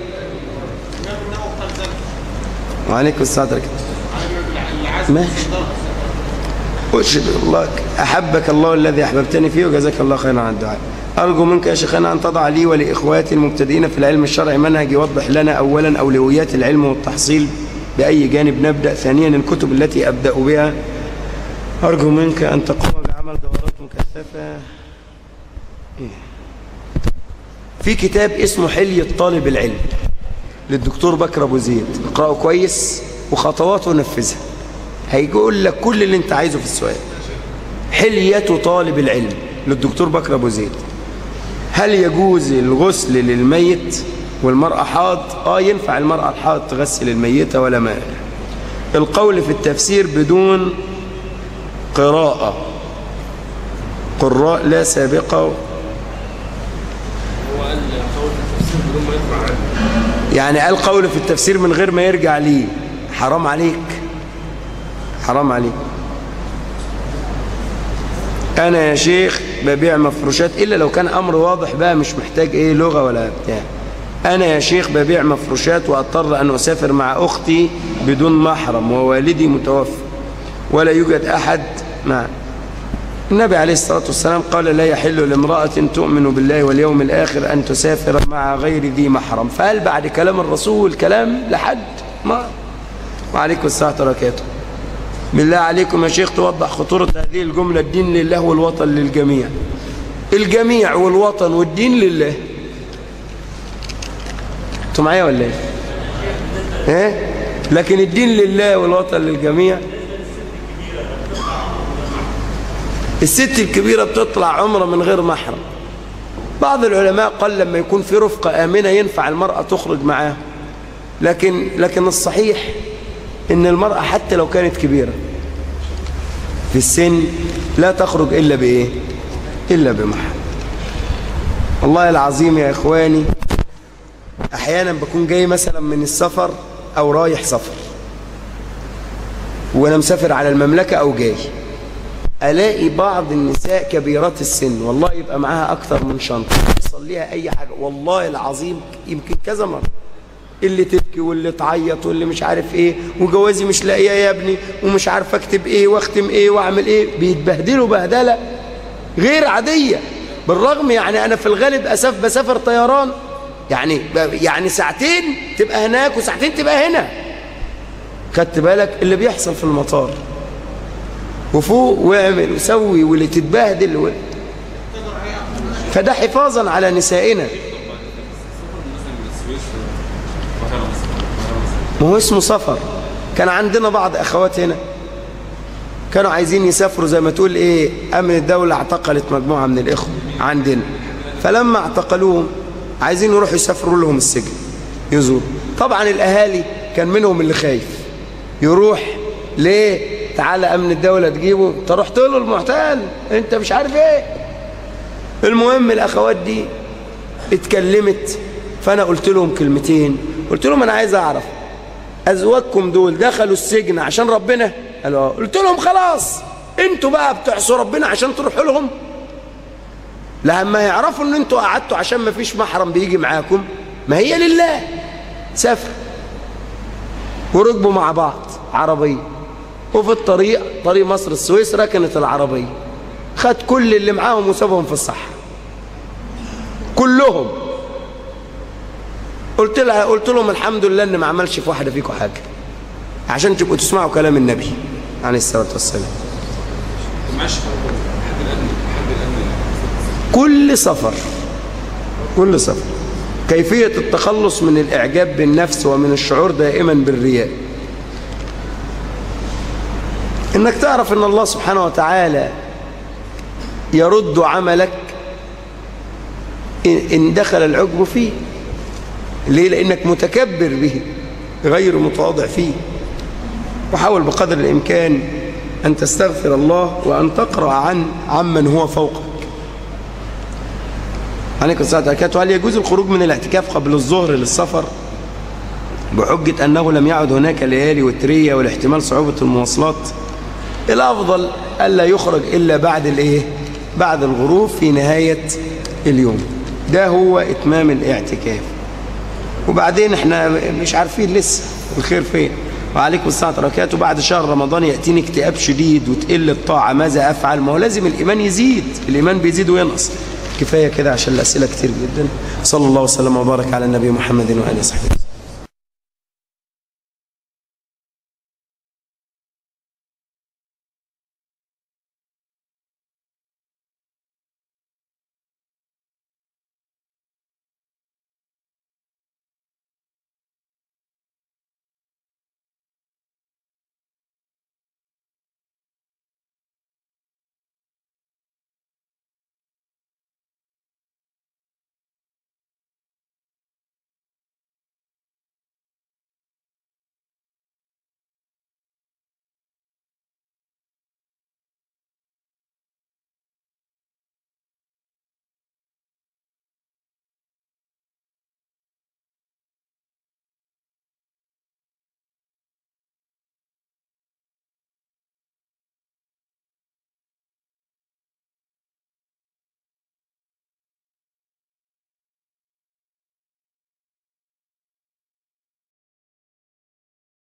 وعليكم السلام عليكم ماشي أشهد الله أحبك الله الذي أحببتني فيه وجزاك الله خيرا عن الدعاء أرجو منك يا شيخنا أن تضع لي ولإخواتي المبتدئين في العلم الشرعي منهج يوضح لنا أولا أولويات العلم والتحصيل بأي جانب نبدأ ثانيا الكتب التي أبدأ بها أرجو منك أن تقوم بعمل دورات مكثفة إيه. في كتاب اسمه حلية طالب العلم للدكتور بكر أبو زيد اقرأه كويس وخطواته نفذها هيقول لك كل اللي انت عايزه في السؤال حلية طالب العلم للدكتور بكر أبو زيد هل يجوز الغسل للميت والمرأة حاض آه ينفع المرأة الحاض تغسل الميتة ولا ما القول في التفسير بدون قراءة قراء لا سابقة يعني قال قول في التفسير من غير ما يرجع ليه حرام عليك حرام عليك انا يا شيخ ببيع مفروشات الا لو كان امر واضح بقى مش محتاج ايه لغة ولا بتاع انا يا شيخ ببيع مفروشات واضطر ان اسافر مع اختي بدون محرم ووالدي متوفى ولا يوجد احد مع النبي عليه الصلاة والسلام قال لا يحل لامرأة تؤمن بالله واليوم الآخر أن تسافر مع غير ذي محرم فهل بعد كلام الرسول كلام لحد ما وعليكم السلام وبركاته بالله عليكم يا شيخ توضح خطورة هذه الجملة الدين لله والوطن للجميع الجميع والوطن والدين لله انتوا معايا ولا ايه ايه لكن الدين لله والوطن للجميع الست الكبيرة بتطلع عمرة من غير محرم بعض العلماء قال لما يكون في رفقة آمنة ينفع المرأة تخرج معاه لكن لكن الصحيح ان المرأة حتى لو كانت كبيرة في السن لا تخرج إلا بإيه إلا بمحرم والله العظيم يا إخواني أحيانا بكون جاي مثلا من السفر أو رايح سفر وأنا مسافر على المملكة أو جاي ألاقي بعض النساء كبيرات السن والله يبقى معاها أكثر من شنطة يحصل ليها أي حاجة والله العظيم يمكن كذا مرة اللي تبكي واللي تعيط واللي مش عارف ايه وجوازي مش لاقيه يا ابني ومش عارف اكتب ايه واختم ايه واعمل ايه بيتبهدلوا بهدله غير عاديه بالرغم يعني انا في الغالب اسف بسافر طيران يعني يعني ساعتين تبقى هناك وساعتين تبقى هنا خدت بالك اللي بيحصل في المطار وفوق واعمل وسوي واللي تتبهدل و... فده حفاظا على نسائنا ما هو اسمه سفر كان عندنا بعض أخوات هنا كانوا عايزين يسافروا زي ما تقول إيه أمن الدولة اعتقلت مجموعة من الإخوة عندنا فلما اعتقلوهم عايزين يروحوا يسافروا لهم السجن يزور طبعا الأهالي كان منهم اللي خايف يروح ليه تعالى امن الدوله تجيبه انت رحت له المحتال انت مش عارف ايه المهم الاخوات دي اتكلمت فانا قلت لهم كلمتين قلت لهم انا عايز اعرف ازواجكم دول دخلوا السجن عشان ربنا قالوا اه قلت لهم خلاص انتوا بقى بتعصوا ربنا عشان تروحوا لهم لما يعرفوا ان انتوا قعدتوا عشان ما فيش محرم بيجي معاكم ما هي لله سافر وركبوا مع بعض عربية وفي الطريق طريق مصر السويس ركنت العربية خد كل اللي معاهم وسابهم في الصحراء كلهم قلت لها قلت لهم الحمد لله ان ما عملش في واحده فيكم حاجه عشان تبقوا تسمعوا كلام النبي عليه الصلاه والسلام كل سفر كل سفر كيفية التخلص من الإعجاب بالنفس ومن الشعور دائما بالرياء إنك تعرف أن الله سبحانه وتعالى يرد عملك إن إن دخل العجب فيه ليه؟ لأنك متكبر به غير متواضع فيه وحاول بقدر الإمكان أن تستغفر الله وأن تقرأ عن عمن هو فوقك عليكم السلام عليكم هل يجوز الخروج من الاعتكاف قبل الظهر للسفر بحجة أنه لم يعد هناك ليالي وترية والاحتمال صعوبة المواصلات الأفضل ألا يخرج إلا بعد الإيه بعد الغروب في نهاية اليوم ده هو إتمام الاعتكاف وبعدين احنا مش عارفين لسه الخير فين وعليكم السلام وبركاته بعد شهر رمضان يأتيني اكتئاب شديد وتقل الطاعة ماذا أفعل ما هو لازم الإيمان يزيد الإيمان بيزيد وينقص كفاية كده عشان الأسئلة كتير جدا صلى الله وسلم وبارك على النبي محمد وآله وصحبه